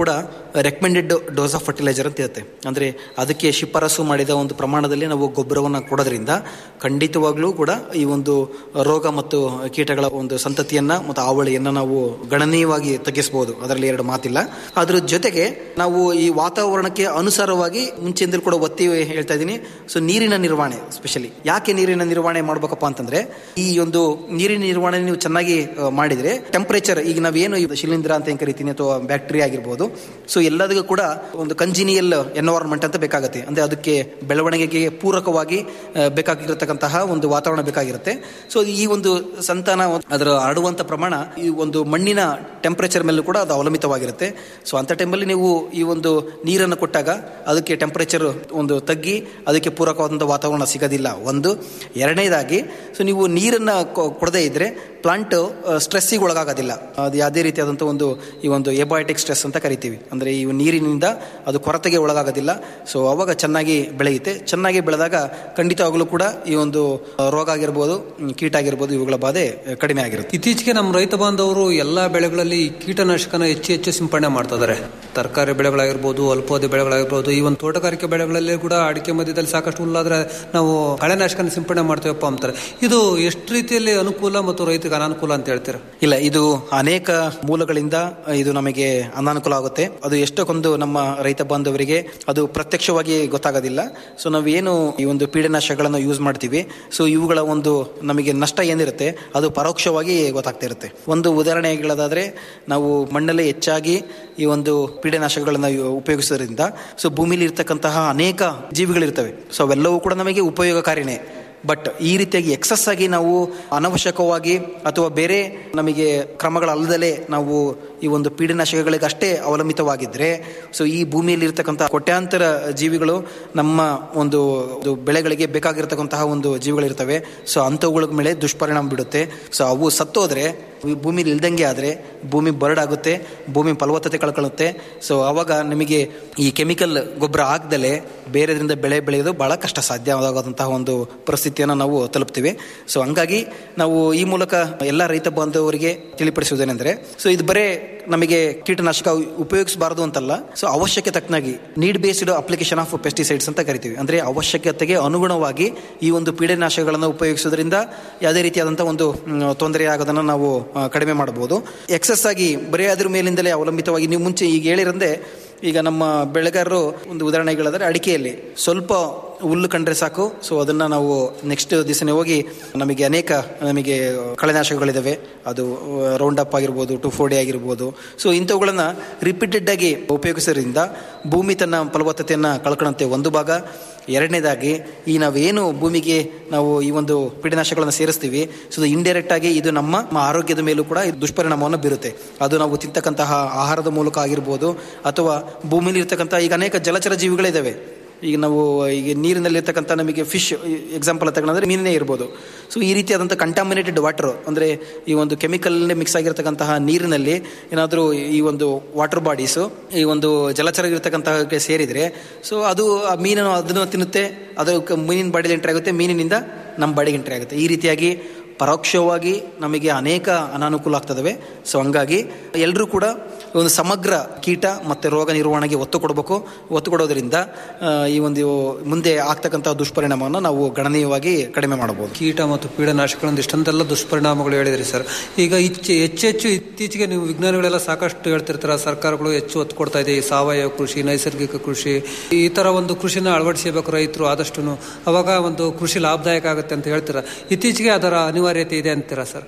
ರೆಕಮೆಂಡೆಡ್ ಡೋಸ್ ಆಫ್ ಫರ್ಟಿಲೈಸರ್ ಅಂತ ಇರುತ್ತೆ ಅಂದರೆ ಅದಕ್ಕೆ ಶಿಫಾರಸು ಮಾಡಿದ ಒಂದು ಪ್ರಮಾಣದಲ್ಲಿ ನಾವು ಗೊಬ್ಬರವನ್ನು ಕೊಡೋದ್ರಿಂದ ಖಂಡಿತವಾಗ್ಲೂ ಕೂಡ ಈ ಒಂದು ರೋಗ ಮತ್ತು ಕೀಟಗಳ ಒಂದು ಸಂತತಿಯನ್ನ ಮತ್ತು ಆವಳಿಯನ್ನ ನಾವು ಗಣನೀಯವಾಗಿ ತಗ್ಗಿಸಬಹುದು ಅದರಲ್ಲಿ ಎರಡು ಮಾತಿಲ್ಲ ಅದ್ರ ಜೊತೆಗೆ ನಾವು ಈ ವಾತಾವರಣಕ್ಕೆ ಅನುಸಾರವಾಗಿ ಮುಂಚೆಯಿಂದಲೂ ಕೂಡ ಒತ್ತಿ ಹೇಳ್ತಾ ಇದ್ದೀನಿ ಸೊ ನೀರಿನ ನಿರ್ವಹಣೆ ಸ್ಪೆಷಲಿ ಯಾಕೆ ನೀರಿನ ನಿರ್ವಹಣೆ ಮಾಡ್ಬೇಕಪ್ಪ ಅಂತಂದ್ರೆ ಈ ಒಂದು ನೀರಿನ ನಿರ್ವಹಣೆ ನೀವು ಚೆನ್ನಾಗಿ ಆ, ಮಾಡಿದ್ರೆ ಟೆಂಪರೇಚರ್ ಈಗ ನಾವೇನು ಈ ಶಿಲೀಂಧ್ರ ಅಂತ ಏನ್ ಕರಿತೀನಿ ಅಥವಾ ಬ್ಯಾಕ್ಟೀರಿಯಾ ಆಗಿರ್ಬೋದು ಸೊ ಎಲ್ಲದಕ್ಕೂ ಕೂಡ ಒಂದು ಕಂಜಿನಿಯಲ್ ಎನ್ವೈರನ್ಮೆಂಟ್ ಅಂತ ಬೇಕಾಗುತ್ತೆ ಅಂದ್ರೆ ಅದಕ್ಕೆ ಬೆಳವಣಿಗೆಗೆ ಪೂರಕವಾಗಿ ಆ, ಬೇಕಾಗಿರತಕ್ಕಂತಹ ಒಂದು ವಾತಾವರಣ ಬೇಕಾಗಿರುತ್ತೆ ಸೊ ಈ ಒಂದು ಸಂತಾನ ಅದರ ಹರಡುವಂತ ಪ್ರಮಾಣ ಈ ಒಂದು ಮಣ್ಣಿನ ಟೆಂಪರೇಚರ್ ಮೇಲೂ ಕೂಡ ಅದು ಅವಲಂಬಿತವಾಗಿರುತ್ತೆ ಸೊ ಅಂತ ಟೈಮಲ್ಲಿ ನೀವು ಈ ಒಂದು ನೀರನ್ನು ಕೊಟ್ಟಾಗ ಅದಕ್ಕೆ ಟೆಂಪರೇಚರ್ ಒಂದು ತಗ್ಗಿ ಅದಕ್ಕೆ ಪೂರಕವಾದಂಥ ವಾತಾವರಣ ಸಿಗೋದಿಲ್ಲ ಒಂದು ಎರಡನೇದಾಗಿ ಸೊ ನೀವು ನೀರನ್ನು ಕೊ- ಕೊಡದೇ ಇದ್ರೆ ಪ್ಲಾಂಟ್ ಸ್ಟ್ರೆಸ್ಸಿಗೆ ಒಳಗಾಗೋದಿಲ್ಲ ಅದು ಯಾವುದೇ ರೀತಿಯಾದಂಥ ಒಂದು ಈ ಒಂದು ಎಬಾಯೋಟಿಕ್ ಸ್ಟ್ರೆಸ್ ಅಂತ ಕರಿತೀವಿ ಅಂದರೆ ಈ ನೀರಿನಿಂದ ಅದು ಕೊರತೆಗೆ ಒಳಗಾಗೋದಿಲ್ಲ ಸೊ ಅವಾಗ ಚೆನ್ನಾಗಿ ಬೆಳೆಯುತ್ತೆ ಚೆನ್ನಾಗಿ ಬೆಳೆದಾಗ ಖಂಡಿತವಾಗಲೂ ಕೂಡ ಈ ಒಂದು ಆ, ರೋಗ ಆಗಿರ್ಬೋದು ಹ್ಮ್, ಕೀಟ ಆಗಿರ್ಬೋದು ಇವುಗಳ ಬಾಧೆ ಆ, ಕಡಿಮೆ ಆಗಿರುತ್ತೆ ಇತ್ತೀಚೆಗೆ ನಮ್ಮ ರೈತ ಬಾಂಧವರು ಎಲ್ಲಾ ಬೆಳೆಗಳಲ್ಲಿ ಈ ಕೀಟನಾಶಕನ ಹೆಚ್ಚು ಹೆಚ್ಚು ಸಿಂಪಡಣೆ ಮಾಡ್ತಾ ಇದಾರೆ ತರಕಾರಿ ಬೆಳೆಗಳಾಗಿರ್ಬೋದು ಅಲ್ಪಾವಧಿ ಬೆಳೆಗಳಾಗಿರ್ಬೋದು ಈ ಒಂದು ತೋಟಗಾರಿಕೆ ಬೆಳೆಗಳಲ್ಲಿ ಕೂಡ ಅಡಿಕೆ ಮಧ್ಯದಲ್ಲಿ ಸಾಕಷ್ಟು ಹುಲ್ಲಾದ್ರೆ ನಾವು ಕಳೆನಾಶಕನ ಸಿಂಪಡಣೆ ಮಾಡ್ತೇವಪ್ಪ ಅಂತಾರೆ ಇದು ಎಷ್ಟು ರೀತಿಯಲ್ಲಿ ಅನುಕೂಲ ಮತ್ತು ರೈತರಿಗೆ ಅನಾನುಕೂಲ ಅಂತ ಹೇಳ್ತೀರಾ ಇಲ್ಲ ಇದು ಅನೇಕ ಮೂಲಗಳಿಂದ ಇದು ನಮಗೆ ಅನಾನುಕೂಲ ಆಗುತ್ತೆ ಅದು ಎಷ್ಟಕ್ಕೊಂದು ನಮ್ಮ ರೈತ ಬಾಂಧವರಿಗೆ ಅದು ಪ್ರತ್ಯಕ್ಷವಾಗಿ ಗೊತ್ತಾಗೋದಿಲ್ಲ ಸೊ ನಾವೇನು ಈ ಒಂದು ಪೀಡನಾಶಕಗಳನ್ನು ಯೂಸ್ ಮಾಡ್ತೀವಿ ಸೊ ಇವುಗಳ ಒಂದು ನಮಗೆ ನಷ್ಟ ಏನಿರುತ್ತೆ ಅದು ಪರೋಕ್ಷವಾಗಿ ಗೊತ್ತಾಗ್ತಾ ಇರುತ್ತೆ ಒಂದು ಉದಾಹರಣೆ ಹೇಳೋದಾದ್ರೆ ನಾವು ಮಣ್ಣಲ್ಲಿ ಹೆಚ್ಚಾಗಿ ಈ ಒಂದು ಪೀಡನಾಶಕಗಳನ್ನು ಉಪಯೋಗಿಸೋದ್ರಿಂದ ಸೊ ಭೂಮಿಲಿ ಇರ್ತಕ್ಕಂತಹ ಅನೇಕ ಜೀವಿಗಳಿರ್ತವೆ ಸೊ ಅವೆಲ್ಲವೂ ಕೂಡ ನಮಗೆ ಉಪಯೋಗಕಾರಿನೇ ಬಟ್ ಈ ರೀತಿಯಾಗಿ ಎಕ್ಸಸ್ ಆಗಿ ನಾವು ಅನವಶ್ಯಕವಾಗಿ ಅಥವಾ ಬೇರೆ ನಮಗೆ ಕ್ರಮಗಳಲ್ಲದಲೇ ನಾವು ಈ ಒಂದು ಪೀಡನಾಶಕಗಳಿಗೆ ಅಷ್ಟೇ ಅವಲಂಬಿತವಾಗಿದ್ರೆ ಸೊ ಈ ಭೂಮಿಯಲ್ಲಿ ಇರ್ತಕ್ಕಂಥ ಕೋಟ್ಯಾಂತರ ಜೀವಿಗಳು ನಮ್ಮ ಒಂದು ಒಂದು ಬೆಳೆಗಳಿಗೆ ಬೇಕಾಗಿರ್ತಕ್ಕಂತಹ ಒಂದು ಜೀವಿಗಳಿರ್ತವೆ ಸೊ ಅಂಥವುಗಳ ಮೇಲೆ ದುಷ್ಪರಿಣಾಮ ಬಿಡುತ್ತೆ ಸೊ ಅವು ಸತ್ತೋದ್ರೆ ಈ ಭೂಮಿಲಿ ಇಲ್ದಂಗೆ ಆದರೆ ಭೂಮಿ ಬರಡಾಗುತ್ತೆ ಭೂಮಿ ಫಲವತ್ತತೆ ಕಳ್ಕೊಳ್ಳುತ್ತೆ ಸೊ ಅವಾಗ ನಿಮಗೆ ಈ ಕೆಮಿಕಲ್ ಗೊಬ್ಬರ ಹಾಕ್ದಲೆ ಬೇರೆದ್ರಿಂದ ಬೆಳೆ ಬೆಳೆಯೋದು ಬಹಳ ಕಷ್ಟ ಸಾಧ್ಯವಾದಂತಹ ಒಂದು ಪರಿಸ್ಥಿತಿಯನ್ನು ನಾವು ತಲುಪ್ತೀವಿ ಸೊ ಹಂಗಾಗಿ ನಾವು ಈ ಮೂಲಕ ಎಲ್ಲ ರೈತ ಬಾಂಧವರಿಗೆ ತಿಳಿಪಡಿಸುವುದೇನೆಂದ್ರೆ ಸೊ ಇದು ಬರೇ ನಮಗೆ ಕೀಟನಾಶಕ ಉಪಯೋಗಿಸಬಾರದು ಅಂತಲ್ಲ ಸೊ ಅವಶ್ಯಕ್ಕೆ ತಕ್ಕನಾಗಿ need based application of pesticides ಅಂತ ಕರಿತೀವಿ ಅಂದ್ರೆ ಅವಶ್ಯಕತೆಗೆ ಅನುಗುಣವಾಗಿ ಈ ಒಂದು ಪೀಡನಾಶಕಗಳನ್ನು ಉಪಯೋಗಿಸೋದ್ರಿಂದ ಯಾವುದೇ ರೀತಿಯಾದಂತಹ ಒಂದು ಮ್, ತೊಂದರೆ ಆಗೋದನ್ನ ನಾವು ಆ, ಕಡಿಮೆ ಮಾಡಬಹುದು ಎಕ್ಸಸ್ ಆಗಿ ಬರೀ ಅದ್ರ ಮೇಲಿಂದಲೇ ಅವಲಂಬಿತವಾಗಿ ನೀವು ಮುಂಚೆ ಈಗ ಹೇಳಿರಂದೆ ಈಗ ನಮ್ಮ ಬೆಳೆಗಾರರು ಒಂದು ಉದಾಹರಣೆ ಹೇಳಿದ್ರೆ ಅಡಿಕೆಯಲ್ಲಿ ಸ್ವಲ್ಪ ಹುಲ್ಲು ಕಂಡ್ರೆ ಸಾಕು ಸೊ ಅದನ್ನ ನಾವು ನೆಕ್ಸ್ಟ್ ದಿವಸನೇ ಹೋಗಿ ನಮಗೆ ಅನೇಕ ನಮಗೆ ಕಳೆನಾಶಕಗಳಿದಾವೆ ಅದು ರೌಂಡ್ ಅಪ್ ಆಗಿರ್ಬೋದು ಟು ಫೋಡಿ ಆಗಿರ್ಬೋದು ಸೊ ಇಂಥವುಗಳನ್ನ ರಿಪೀಟೆಡ್ ಆಗಿ ಉಪಯೋಗಿಸೋದ್ರಿಂದ ಭೂಮಿ ತನ್ನ ಫಲವತ್ತತೆಯನ್ನು ಕಳ್ಕೊಳ್ಳುತ್ತೆ ಒಂದು ಭಾಗ ಎರಡನೇದಾಗಿ ಈ ನಾವೇನು ಭೂಮಿಗೆ ನಾವು ಈ ಒಂದು ಪೀಡನಾಶಕಗಳನ್ನು ಸೇರಿಸ್ತೀವಿ ಸೊ ಇಂಡೈರೆಕ್ಟ್ ಆಗಿ ಇದು ನಮ್ಮ ನಮ್ಮ ಆರೋಗ್ಯದ ಮೇಲೂ ಕೂಡ ಇದು ದುಷ್ಪರಿಣಾಮವನ್ನು ಬೀರುತ್ತೆ ಅದು ನಾವು ತಿಂತಕ್ಕಂತಹ ಆಹಾರದ ಮೂಲಕ ಆಗಿರ್ಬೋದು ಅಥವಾ ಭೂಮಿಲಿ ಇರ್ತಕ್ಕಂಥ ಈಗ ಅನೇಕ ಜಲಚರ ಜೀವಿಗಳಿದ್ದಾವೆ ಈಗ ನಾವು ಈಗ ನೀರಿನಲ್ಲಿರ್ತಕ್ಕಂಥ ನಮಗೆ ಫಿಶ್ ಎಕ್ಸಾಂಪಲ್ ತಗೊಂಡ್ರೆ ಮೀನೇ ಇರ್ಬೋದು ಸೊ ಈ ರೀತಿಯಾದಂಥ ಕಂಟಾಮಿನೇಟೆಡ್ ವಾಟರ್ ಅಂದರೆ ಈ ಒಂದು ಕೆಮಿಕಲ್ ಮಿಕ್ಸ್ ಆಗಿರ್ತಕ್ಕಂತಹ ನೀರಿನಲ್ಲಿ ಏನಾದರೂ ಈ ಒಂದು ವಾಟರ್ ಬಾಡೀಸು ಈ ಒಂದು ಜಲಚರ ಇರ್ತಕ್ಕಂತಹ ಸೇರಿದರೆ ಸೊ ಅದು ಆ ಮೀನನ್ನು ಅದನ್ನು ತಿನ್ನುತ್ತೆ ಅದು ಕ- ಮೀನಿನ ಬಾಡಿಗೆ ಎಂಟ್ರಿ ಆಗುತ್ತೆ ಮೀನಿನಿಂದ ನಮ್ಮ ಬಾಡಿಗೆ ಎಂಟ್ರಿ ಆಗುತ್ತೆ ಈ ರೀತಿಯಾಗಿ ಪರೋಕ್ಷವಾಗಿ ನಮಗೆ ಅನೇಕ ಅನಾನುಕೂಲ ಆಗ್ತದವೆ ಸೊ ಹಂಗಾಗಿ ಎಲ್ಲರೂ ಕೂಡ ಒಂದು ಸಮಗ್ರ ಕೀಟ ಮತ್ತು ರೋಗ ನಿರ್ವಹಣೆಗೆ ಒತ್ತು ಕೊಡಬೇಕು ಒತ್ತು ಕೊಡೋದ್ರಿಂದ ಆ, ಈ ಒಂದು ಮುಂದೆ ಆಗ್ತಕ್ಕಂಥ ದುಷ್ಪರಿಣಾಮವನ್ನು ನಾವು ಗಣನೀಯವಾಗಿ ಕಡಿಮೆ ಮಾಡಬಹುದು ಕೀಟ ಮತ್ತು ಪೀಡನಾಶಕಗಳಿಂದ ಇಷ್ಟೊಂದೆಲ್ಲ ದುಷ್ಪರಿಣಾಮಗಳು ಹೇಳಿದ್ರಿ ಸರ್ ಈಗ ಇಚ್ಚೆ ಹೆಚ್ಚೆಚ್ಚು ಇತ್ತೀಚೆಗೆ ನೀವು ವಿಜ್ಞಾನಿಗಳೆಲ್ಲ ಸಾಕಷ್ಟು ಹೇಳ್ತಿರ್ತಾರೆ ಸರ್ಕಾರಗಳು ಹೆಚ್ಚು ಒತ್ತು ಕೊಡ್ತಾ ಇದೆ ಈ ಸಾವಯವ ಕೃಷಿ ನೈಸರ್ಗಿಕ ಕೃಷಿ ಈ ತರ ಒಂದು ಕೃಷಿನ ಅಳವಡಿಸಬೇಕು ರೈತರು ಆದಷ್ಟು ಅವಾಗ ಒಂದು ಕೃಷಿ ಲಾಭದಾಯಕ ಆಗುತ್ತೆ ಅಂತ ಹೇಳ್ತೀರಾ ಇತ್ತೀಚೆಗೆ ಅದರ ಅನಿವಾರ್ಯತೆ ಇದೆ ಅಂತೀರಾ ಸರ್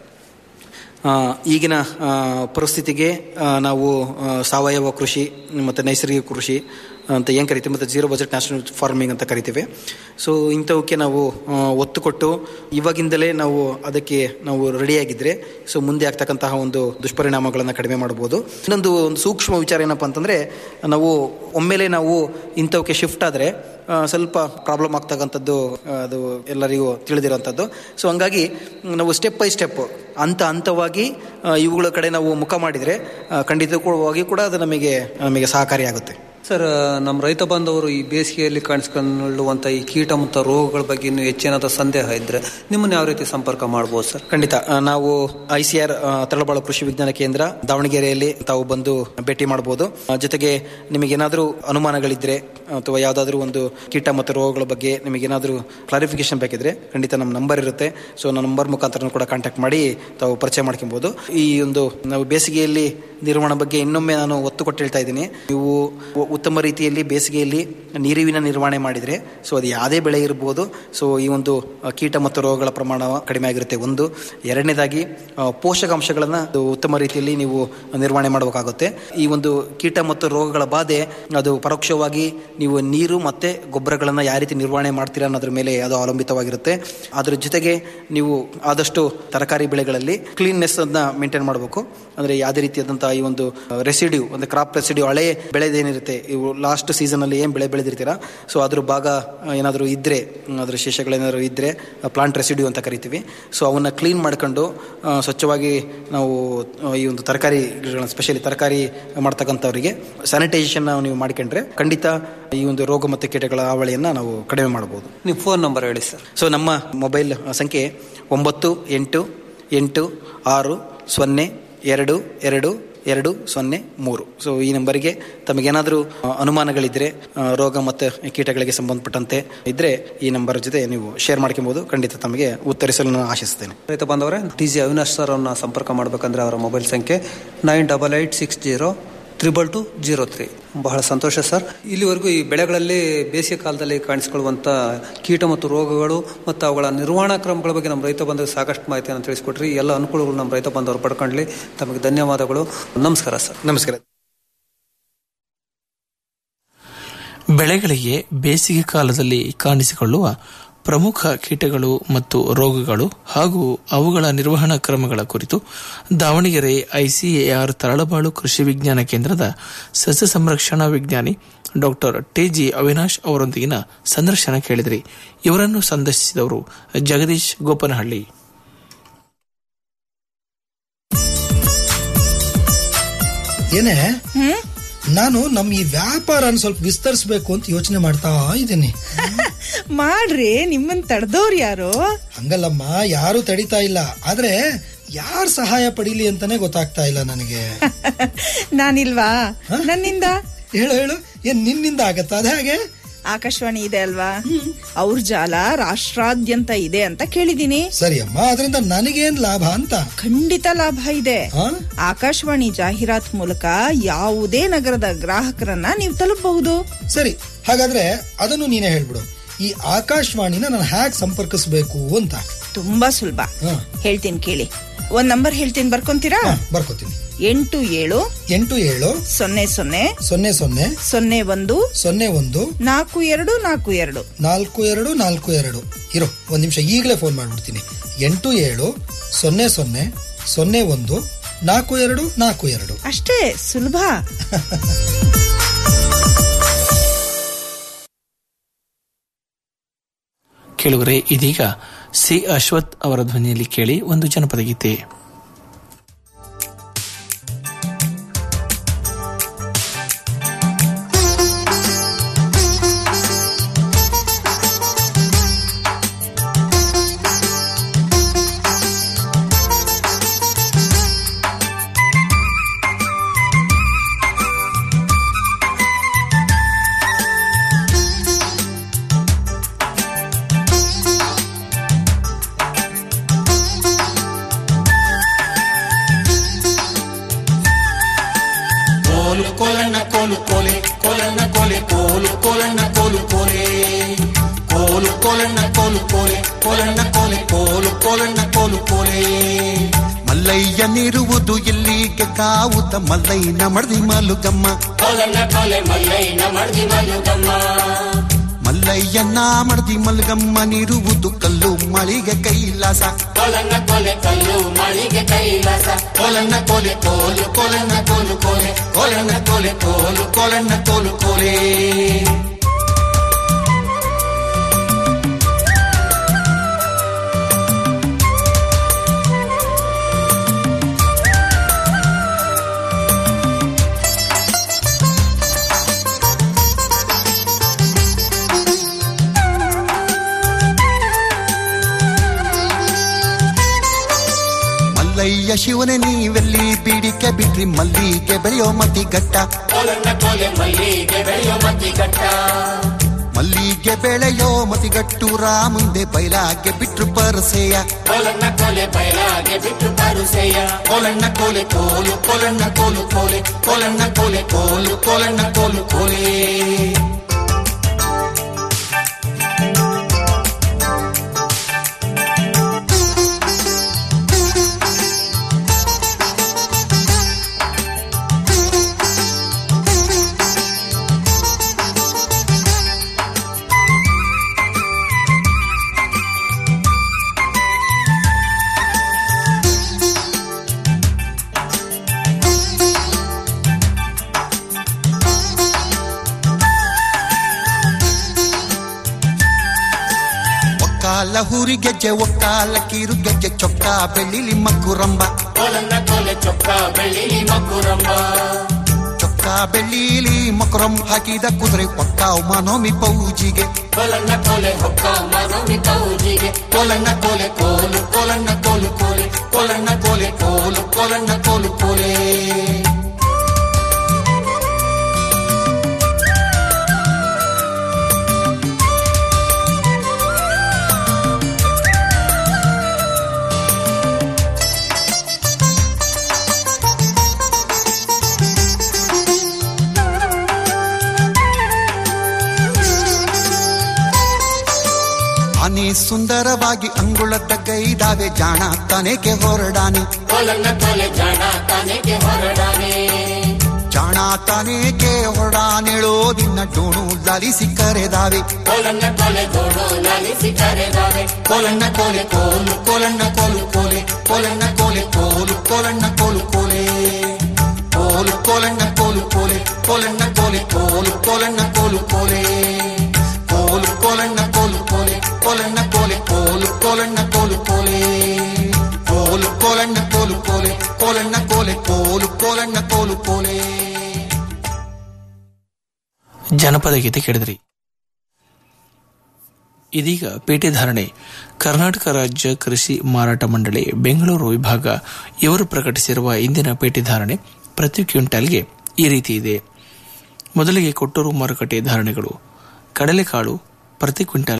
ಆ, ಈಗಿನ ಆ, ಪರಿಸ್ಥಿತಿಗೆ ಆ, ನಾವು ಆ, ಸಾವಯವ ಕೃಷಿ ಮತ್ತು ನೈಸರ್ಗಿಕ ಕೃಷಿ ಅಂತ ಏನು ಕರಿತೀವಿ ಮತ್ತು ಜೀರೋ ಬಜೆಟ್ ನ್ಯಾಷನಲ್ ಫಾರ್ಮಿಂಗ್ ಅಂತ ಕರಿತೀವಿ ಸೊ ಇಂಥವಕ್ಕೆ ನಾವು ಆ, ಒತ್ತು ಕೊಟ್ಟು ಇವಾಗಿಂದಲೇ ನಾವು ಅದಕ್ಕೆ ನಾವು ರೆಡಿಯಾಗಿದ್ದರೆ ಸೊ ಮುಂದೆ ಆಗ್ತಕ್ಕಂತಹ ಒಂದು ದುಷ್ಪರಿಣಾಮಗಳನ್ನು ಕಡಿಮೆ ಮಾಡ್ಬೋದು ಇನ್ನೊಂದು ಒಂದು ಸೂಕ್ಷ್ಮ ವಿಚಾರ ಏನಪ್ಪ ಅಂತಂದರೆ ನಾವು ಒಮ್ಮೆಲೆ ನಾವು ಇಂಥವಕ್ಕೆ ಶಿಫ್ಟ್ ಆದರೆ ಆ, ಸ್ವಲ್ಪ ಪ್ರಾಬ್ಲಮ್ ಆಗ್ತಕ್ಕಂಥದ್ದು ಆ, ಅದು ಎಲ್ಲರಿಗೂ ತಿಳಿದಿರೋಂಥದ್ದು ಸೊ ಹಂಗಾಗಿ ನಾವು ಸ್ಟೆಪ್ ಬೈ ಸ್ಟೆಪ್ ಹಂತ ಹಂತವಾಗಿ ಆ, ಇವುಗಳ ಕಡೆ ನಾವು ಮುಖ ಮಾಡಿದರೆ ಖಂಡಿತವಾಗಿ ಕೂಡ ಅದು ನಮಗೆ ನಮಗೆ ಸಹಕಾರಿಯಾಗುತ್ತೆ ಸರ್ ನಮ್ಮ ರೈತ ಬಾಂಧವರು ಈ ಬೇಸಿಗೆಯಲ್ಲಿ ಕಾಣಿಸ್ಕೊಳ್ಳುವಂಥ ಈ ಕೀಟ ಮತ್ತು ರೋಗಗಳ ಬಗ್ಗೆ ಇನ್ನೂ ಹೆಚ್ಚೇನಾದ ಸಂದೇಹ ಇದ್ರೆ ನಿಮ್ಮನ್ನು ಯಾವ ರೀತಿ ಸಂಪರ್ಕ ಮಾಡ್ಬೋದು ಸರ್ ಖಂಡಿತ ಆ, ನಾವು ಐ ಸಿ ಆರ್ ತಳಬಾಳು ಕೃಷಿ ವಿಜ್ಞಾನ ಕೇಂದ್ರ ದಾವಣಗೆರೆಯಲ್ಲಿ ತಾವು ಬಂದು ಭೇಟಿ ಮಾಡಬಹುದು ಆ, ಜೊತೆಗೆ ನಿಮಗೇನಾದರೂ ಅನುಮಾನಗಳಿದ್ರೆ ಅಥವಾ ಯಾವುದಾದ್ರೂ ಒಂದು ಕೀಟ ಮತ್ತು ರೋಗಗಳ ಬಗ್ಗೆ ನಿಮಗೇನಾದರೂ ಕ್ಲಾರಿಫಿಕೇಶನ್ ಬೇಕಿದ್ರೆ ಖಂಡಿತ ನಮ್ಮ ನಂಬರ್ ಇರುತ್ತೆ ಸೊ ನಮ್ಮ ನಂಬರ್ ಮುಖಾಂತರ ಕೂಡ ಕಾಂಟ್ಯಾಕ್ಟ್ ಮಾಡಿ ತಾವು ಪರಿಚಯ ಮಾಡ್ಕೊಬಹುದು ಈ ಒಂದು ನಾವು ಬೇಸಿಗೆಯಲ್ಲಿ ನಿರ್ವಹಣೆ ಬಗ್ಗೆ ಇನ್ನೊಮ್ಮೆ ನಾನು ಒತ್ತು ಕೊಟ್ಟು ಹೇಳ್ತಾ ಇದ್ದೀನಿ ನೀವು ಉ- ಉತ್ತಮ ರೀತಿಯಲ್ಲಿ ಬೇಸಿಗೆಯಲ್ಲಿ ನೀರಿನ ನಿರ್ವಹಣೆ ಮಾಡಿದರೆ ಸೊ ಅದು ಯಾವುದೇ ಬೆಳೆ ಇರ್ಬೋದು ಸೊ ಈ ಒಂದು ಆ, ಕೀಟ ಮತ್ತು ರೋಗಗಳ ಪ್ರಮಾಣ ಕಡಿಮೆ ಆಗಿರುತ್ತೆ ಒಂದು ಎರಡನೇದಾಗಿ ಆ, ಪೋಷಕಾಂಶಗಳನ್ನು ಅದು ಉತ್ತಮ ರೀತಿಯಲ್ಲಿ ನೀವು ನಿರ್ವಹಣೆ ಮಾಡಬೇಕಾಗುತ್ತೆ ಈ ಒಂದು ಕೀಟ ಮತ್ತು ರೋಗಗಳ ಬಾಧೆ ಅದು ಪರೋಕ್ಷವಾಗಿ ನೀವು ನೀರು ಮತ್ತೆ ಗೊಬ್ಬರಗಳನ್ನು ಯಾವ ರೀತಿ ನಿರ್ವಹಣೆ ಮಾಡ್ತೀರಾ ಅನ್ನೋದ್ರ ಮೇಲೆ ಅದು ಅವಲಂಬಿತವಾಗಿರುತ್ತೆ ಅದ್ರ ಜೊತೆಗೆ ನೀವು ಆದಷ್ಟು ತರಕಾರಿ ಬೆಳೆಗಳಲ್ಲಿ ಕ್ಲೀನ್ನೆಸ್ ಅನ್ನ ಮೇಂಟೈನ್ ಮಾಡಬೇಕು ಅಂದ್ರೆ ಯಾವುದೇ ರೀತಿಯಾದಂತಹ ಈ ಒಂದು ರೆಸಿಡ್ಯೂ ಒಂದು ಕ್ರಾಪ್ ರೆಸಿಡ್ಯೂ ಹಳೆ ಬೆಳೆದೇನಿರುತ್ತೆ ಇವು ಲಾಸ್ಟ್ ಸೀಸನ್ ಅಲ್ಲಿ ಏನು ಬೆಳೆ ಬೆಳೆದಿರ್ತೀರಾ ಸೊ ಅದ್ರ ಭಾಗ ಏನಾದರೂ ಇದ್ರೆ ಹ್ಮ್, ಅದ್ರ ಶೇಷಗಳೇನಾದರೂ ಇದ್ರೆ ಪ್ಲಾಂಟ್ ರೆಸಿಡ್ಯೂ ಅಂತ ಕರಿತೀವಿ ಸೊ ಅವನ್ನ ಕ್ಲೀನ್ ಮಾಡ್ಕೊಂಡು ಆ, ಸ್ವಚ್ಛವಾಗಿ ನಾವು ಆ, ಈ ಒಂದು ತರಕಾರಿ ಗಿಡಗಳನ್ನ ಸ್ಪೆಷಲಿ ತರಕಾರಿ ಮಾಡ್ತಕ್ಕಂಥವರಿಗೆ ಸ್ಯಾನಿಟೈಸೇಷನ್ ನೀವು ಮಾಡ್ಕೊಂಡ್ರೆ ಖಂಡಿತ ಈ ಒಂದು ರೋಗ ಮತ್ತು ಕೀಟಗಳ ಹಾವಳಿಯನ್ನ ನಾವು ಕಡಿಮೆ ಮಾಡಬಹುದು ನಿಮ್ಮ ಫೋನ್ ನಂಬರ್ ಹೇಳಿ ಸರ್ ಸೊ ನಮ್ಮ ಮೊಬೈಲ್ ಸಂಖ್ಯೆ ಒಂಬತ್ತು ಎಂಟು ಎಂಟು ಆರು ಸೊನ್ನೆ ಎರಡು ಎರಡು ಎರಡು ಸೊನ್ನೆ ಮೂರು ಸೊ ಈ ನಂಬರಿಗೆ ತಮಗೇನಾದರೂ ಆ, ಅನುಮಾನಗಳಿದ್ರೆ ಆ, ರೋಗ ಮತ್ತು ಕೀಟಗಳಿಗೆ ಸಂಬಂಧಪಟ್ಟಂತೆ ಇದ್ರೆ ಈ ನಂಬರ್ ಜೊತೆ ನೀವು ಶೇರ್ ಮಾಡ್ಕೊಬಹುದು ಖಂಡಿತ ತಮಗೆ ಉತ್ತರಿಸಲು ನಾನು ಆಶಿಸ್ತೇನೆ ರೈತ ಬಾಂಧವರೇ ಟಿ ಜಿ ಅವಿನಾಶ್ ಸರ್ ಅವನ್ನ ಸಂಪರ್ಕ ಮಾಡಬೇಕಂದ್ರೆ ಅವರ ಮೊಬೈಲ್ ಸಂಖ್ಯೆ nine double eight six zero triple two zero three ಬಹಳ ಸಂತೋಷ ಸರ್ ಇಲ್ಲಿವರೆಗೂ ಈ ಬೆಳೆಗಳಲ್ಲಿ ಬೇಸಿಗೆ ಕಾಲದಲ್ಲಿ ಕಾಣಿಸಿಕೊಳ್ಳುವಂಥ ಕೀಟ ಮತ್ತು ರೋಗಗಳು ಮತ್ತು ಅವುಗಳ ನಿರ್ವಹಣಾ ಕ್ರಮಗಳ ಬಗ್ಗೆ ನಮ್ಮ ರೈತ ಬಾಂಧವರು ಸಾಕಷ್ಟು ಮಾಹಿತಿಯನ್ನು ತಿಳಿಸ್ಕೊಟ್ರಿ ಈ ಎಲ್ಲ ಅನುಕೂಲಗಳು ನಮ್ಮ ರೈತ ಬಾಂಧವರು ಪಡ್ಕೊಳ್ಳಿ ತಮಗೆ ಧನ್ಯವಾದಗಳು ನಮಸ್ಕಾರ ಸರ್ ನಮಸ್ಕಾರ ಬೆಳೆಗಳಿಗೆ ಬೇಸಿಗೆ ಕಾಲದಲ್ಲಿ ಕಾಣಿಸಿಕೊಳ್ಳುವ ಪ್ರಮುಖ ಕೀಟಗಳು ಮತ್ತು ರೋಗಗಳು ಹಾಗೂ ಅವುಗಳ ನಿರ್ವಹಣಾ ಕ್ರಮಗಳ ಕುರಿತು ದಾವಣಗೆರೆ ಐಸಿಎಆರ್ ತರಳಬಾಳು ಕೃಷಿ ವಿಜ್ಞಾನ ಕೇಂದ್ರದ ಸಸ್ಯ ಸಂರಕ್ಷಣಾ ವಿಜ್ಞಾನಿ ಡಾಕ್ಟರ್ ಟಿಜಿ ಅವಿನಾಶ್ ಅವರೊಂದಿಗಿನ ಸಂದರ್ಶನ ಕೇಳಿದ್ರಿ ಇವರನ್ನು ಸಂದರ್ಶಿಸಿದವರು ಜಗದೀಶ್ ಗೋಪನಹಳ್ಳಿ ಏನೇ ನಾನು ನಮ್ ಈ ವ್ಯಾಪಾರನ ಸ್ವಲ್ಪ ವಿಸ್ತರಿಸಬೇಕು ಅಂತ ಯೋಚನೆ ಮಾಡ್ತಾ ಇದ್ದೀನಿ ಮಾಡ್ರಿ ನಿಮ್ಮನ್ ತಡೆದವ್ರು ಯಾರು ಹಂಗಲ್ಲಮ್ಮ ಯಾರು ತಡಿತಾ ಇಲ್ಲ ಆದ್ರೆ ಯಾರ್ ಸಹಾಯ ಪಡೀಲಿ ಅಂತಾನೆ ಗೊತ್ತಾಗ್ತಾ ಇಲ್ಲ ನನಗೆ ನಾನಿಲ್ವಾ ನನ್ನಿಂದ ಹೇಳು ಹೇಳು ಏನ್ ನಿನ್ನಿಂದ ಆಗತ್ತಾ ಅದೇ ಹಾಗೆ ಆಕಾಶವಾಣಿ ಇದೆ ಅಲ್ವಾ ಅವ್ರ ಜಾಲ ರಾಷ್ಟ್ರಾದ್ಯಂತ ಇದೆ ಅಂತ ಕೇಳಿದೀನಿ ಸರಿ ಅಮ್ಮ ಅದರಿಂದ ನನಗೇನ್ ಲಾಭ ಅಂತ ಖಂಡಿತ ಲಾಭ ಇದೆ ಆಕಾಶವಾಣಿ ಜಾಹೀರಾತ್ ಮೂಲಕ ಯಾವುದೇ ನಗರದ ಗ್ರಾಹಕರನ್ನ ನೀವು ತಲುಪಬಹುದು ಸರಿ ಹಾಗಾದ್ರೆ ಅದನ್ನು ನೀನೇ ಹೇಳ್ಬಿಡು ಈ ಆಕಾಶವಾಣಿನ ನಾನು ಹ್ಯಾಕ್ ಸಂಪರ್ಕಿಸಬೇಕು ಅಂತ ತುಂಬಾ ಸುಲಭ ಹೇಳ್ತೀನಿ ಕೇಳಿ ಒಂದ್ ನಂಬರ್ ಹೇಳ್ತೀನಿ ಬರ್ಕೊಂತೀರಾ ಬರ್ಕೋತೀನಿ ಎಂಟು ಏಳು ಎಂಟು ಏಳು ಸೊನ್ನೆ ಸೊನ್ನೆ ಸೊನ್ನೆ ಸೊನ್ನೆ ಸೊನ್ನೆ ಒಂದು ಸೊನ್ನೆ ಒಂದು ನಾಲ್ಕು ಎರಡು ನಾಲ್ಕು ಎರಡು ನಾಲ್ಕು ಎರಡು ನಾಲ್ಕು ಎರಡು ಇರೋ ಒಂದ್ ನಿಮಿಷ ಈಗಲೇ ಫೋನ್ ಮಾಡ್ಬಿಡ್ತೀನಿ ಎಂಟು ಏಳು ಸೊನ್ನೆ ಸೊನ್ನೆ ಸೊನ್ನೆ ಒಂದು ನಾಲ್ಕು ಎರಡು ನಾಲ್ಕು ಎರಡು ಅಷ್ಟೇ ಸುಲಭ ಕೇಳುವರೆ ಇದೀಗ ಸಿ ಅಶ್ವಥ್ ಅವರ ಧ್ವನಿಯಲ್ಲಿ ಕೇಳಿ ಒಂದು ಜನಪದ ಗೀತೆ ಕೋಲು ಕೋಲಣ್ಣ ಕೋಲು ಕೋಲೆ ಕೋಲಣ್ಣ ಕೋಲೆ ಕೋಲು ಕೋಲಣ್ಣ ಕೋಲು ಕೋಲೆ ಕೋಲು ಕೋಲಣ್ಣ ಕೋಲು ಕೋಲೆ ಕೋಲಣ್ಣ ಕೋಲೆ ಕೋಲು ಕೋಲಣ್ಣ ಕೋಲು ಕೋಲೆ ಮಲ್ಲಯ್ಯನಿರುವುದು ಎಲ್ಲಿಗೆ ಕಾವುತ ಮಲ್ಲಯ್ಯನ ಮಡ್ದಿ ಮಲುಗಮ್ಮ ಕೋಲಣ್ಣ ಕೋಲೆ ಮಲ್ಲಯ್ಯನ ಮಡ್ದಿ ಮಲ್ಲುಗಮ್ಮ ಮಲ್ಲಯ್ಯನ ಮಡ್ದಿ ಮಲ್ಗಮ್ಮನಿರುವುದು ಕಲ್ಲು ಮಳಿಗೆ ಕೈಲಾಸ ಕೋಲಣ್ಣ ಕೋಲೆ ಕಲ್ಲು ಮಳಿಗೆ ಕೈಲಾಸ ಕೋಲಣ್ಣ ಕೋಲೆ ಕೋಲು ಕೋಲಣ್ಣ ಕೋಲು ಕೋಲೆ ಕೋಲಣ್ಣ ಕೋಲೆ ಕೋಲು ಕೋಲಣ್ಣ ಕೋಲು ಕೋಲೆ ಮಲ್ಲಯ್ಯ ಶಿವನೇ ನೀವೆಲ್ಲಿ ಬೀಡಿಕೆ ಬಿಟ್ರಿ ಮಲ್ಲಿಗೆ ಬೆಳೆಯೋ ಮತಿ ಗಟ್ಟ ಕೋಲನ್ನ ಕೋಲೆ ಮಲ್ಲಿಗೆ ಬೆಳೆಯೋ ಮತ್ತಿಗಟ್ಟ ಮಲ್ಲಿಗೆ ಬೆಳೆಯೋ ಮತಿಗಟ್ಟು ಮುಂದೆ ಬೈಲಾಗೆ ಬಿಟ್ರು ಪರಸೆಯ ಕೋಲನ್ನ ಕೋಲೆ ಬಯಲಾಗೆ ಬಿಟ್ಟು ಪರುಸೆಯ ಕೋಲನ್ನ ಕೋಲೆ ಕೋಲು ಕೋಲನ್ನ ಕೋಲು ಕೋಲೆ ಕೋಲನ್ನ ಕೋಲೆ ಕೋಲು ಕೋಲನ್ನ ಕೋಲು ಕೋಲೆ ಒಕ್ಕಾಲ ಹುರಿ ಗೆಜ್ಜೆ ಒಕ್ಕಾಲ ಕಿರು ಗೆಜ್ಜೆ ಚೊಕ್ಕ ಬೆಳ್ಳಿಲಿ ಮಕ್ಕುರಂಬ ಕೋಲನ್ನ ಕೋಲೆ ಚೊಕ್ಕ ಬೆಳ್ಳಿಲಿ ಮಕ್ಕುರಂಬ ಚೊಕ್ಕ ಬೆಳ್ಳಿಲಿ ಮಕುರಂ ಹಾಕಿದ ಕುದುರೆ ಒಕ್ಕಾವ್ ಮನೋಮಿ ಪೌಜಿಗೆ ಕೋಲನ್ನ ಕೋಲೆ ಹೊಕ್ಕ ಮನೋಮಿ ಕೌಜಿಗೆ ಕೋಲನ್ನ ಕೋಲೆ ಕೋಲು ಕೋಲನ್ನ ಕೋಲು ಕೋಲೆ ಕೋಲನ್ನ ಕೋಲೆ ಕೋಲು ಕೋಲನ್ನ ಕೋಲು ಕೋಲೆ ಆನೆ ಸುಂದರವಾಗಿ ಅಂಗುಳದ ಗೈದಾವೆ ಜಾಣ ತನೆಗೆ ಹೊರಡಾನೆ ಕೋಲನ್ನ ಕೋಲೆ ಜಾಣ ತಾನೆಗೆ ಹೊರಡಾನೆ ಜಾಣ ತನೆಗೆ ಹೊರಡಾನೆಳೋದಿನ್ನ ಡೋಣು ಲಾಲಿಸಿ ಕರೆದಾವೆ ಕೋಲನ್ನ ಕೋಲೆ ಗೋಡು ಲಾಲಿಸಿ ಕರೆದಾವೆ ಕೋಲನ್ನ ಕೋಲೆ ಕೋಲು ಕೋಲನ್ನ ಕೋಲು ಕೋಲೆ ಕೋಲನ್ನ ಕೋಲೆ ಕೋಲು ಕೋಲನ್ನ ಕೋಲು ಕೋಲೆ ಕೋಲು ಕೋಲನ್ನ ಕೋಲು ಕೋಲೆ ಕೋಲನ್ನ ಕೋಲೆ ಕೋಲು ಕೋಲನ್ನ ಕೋಲು ಕೋಲೆ ಕೋಲು ಕೋಲನ್ನ ಕೋಲು ಕೋಲೆ ಕೋಲನ್ನ ಕೋಲೆ ಕೋಲು ಕೋಲನ್ನ ಕೋಲು ಕೋಲೆ ಕೋಲು ಕೋಲನ್ನ ಕೋಲು ಕೋಲೆ ಕೋಲನ್ನ ಕೋಲೆ ಕೋಲು ಕೋಲನ್ನ ಕೋಲು ಕೋಲೆ ಜನಪದ ಗೀತೆ ಕೇಳಿದ್ರಿ ಇದೀಗ ಪೇಟೆ ಧಾರಣೆ ಕರ್ನಾಟಕ ರಾಜ್ಯ ಕೃಷಿ ಮಾರಾಟ ಮಂಡಳಿ ಬೆಂಗಳೂರು ವಿಭಾಗ ಇವರು ಪ್ರಕಟಿಸಿರುವ ಇಂದಿನ ಪೇಟೆ ಧಾರಣೆ ಪ್ರತಿ ಕ್ವಿಂಟಾಲ್ಗೆ ಈ ರೀತಿ ಇದೆ ಮೊದಲಿಗೆ ಕೊಟ್ಟೂರು ಮಾರುಕಟ್ಟೆ ಧಾರಣೆಗಳು ಕಡಲೆಕಾಳು ಪ್ರತಿ ಕ್ವಿಂಟಾಲ್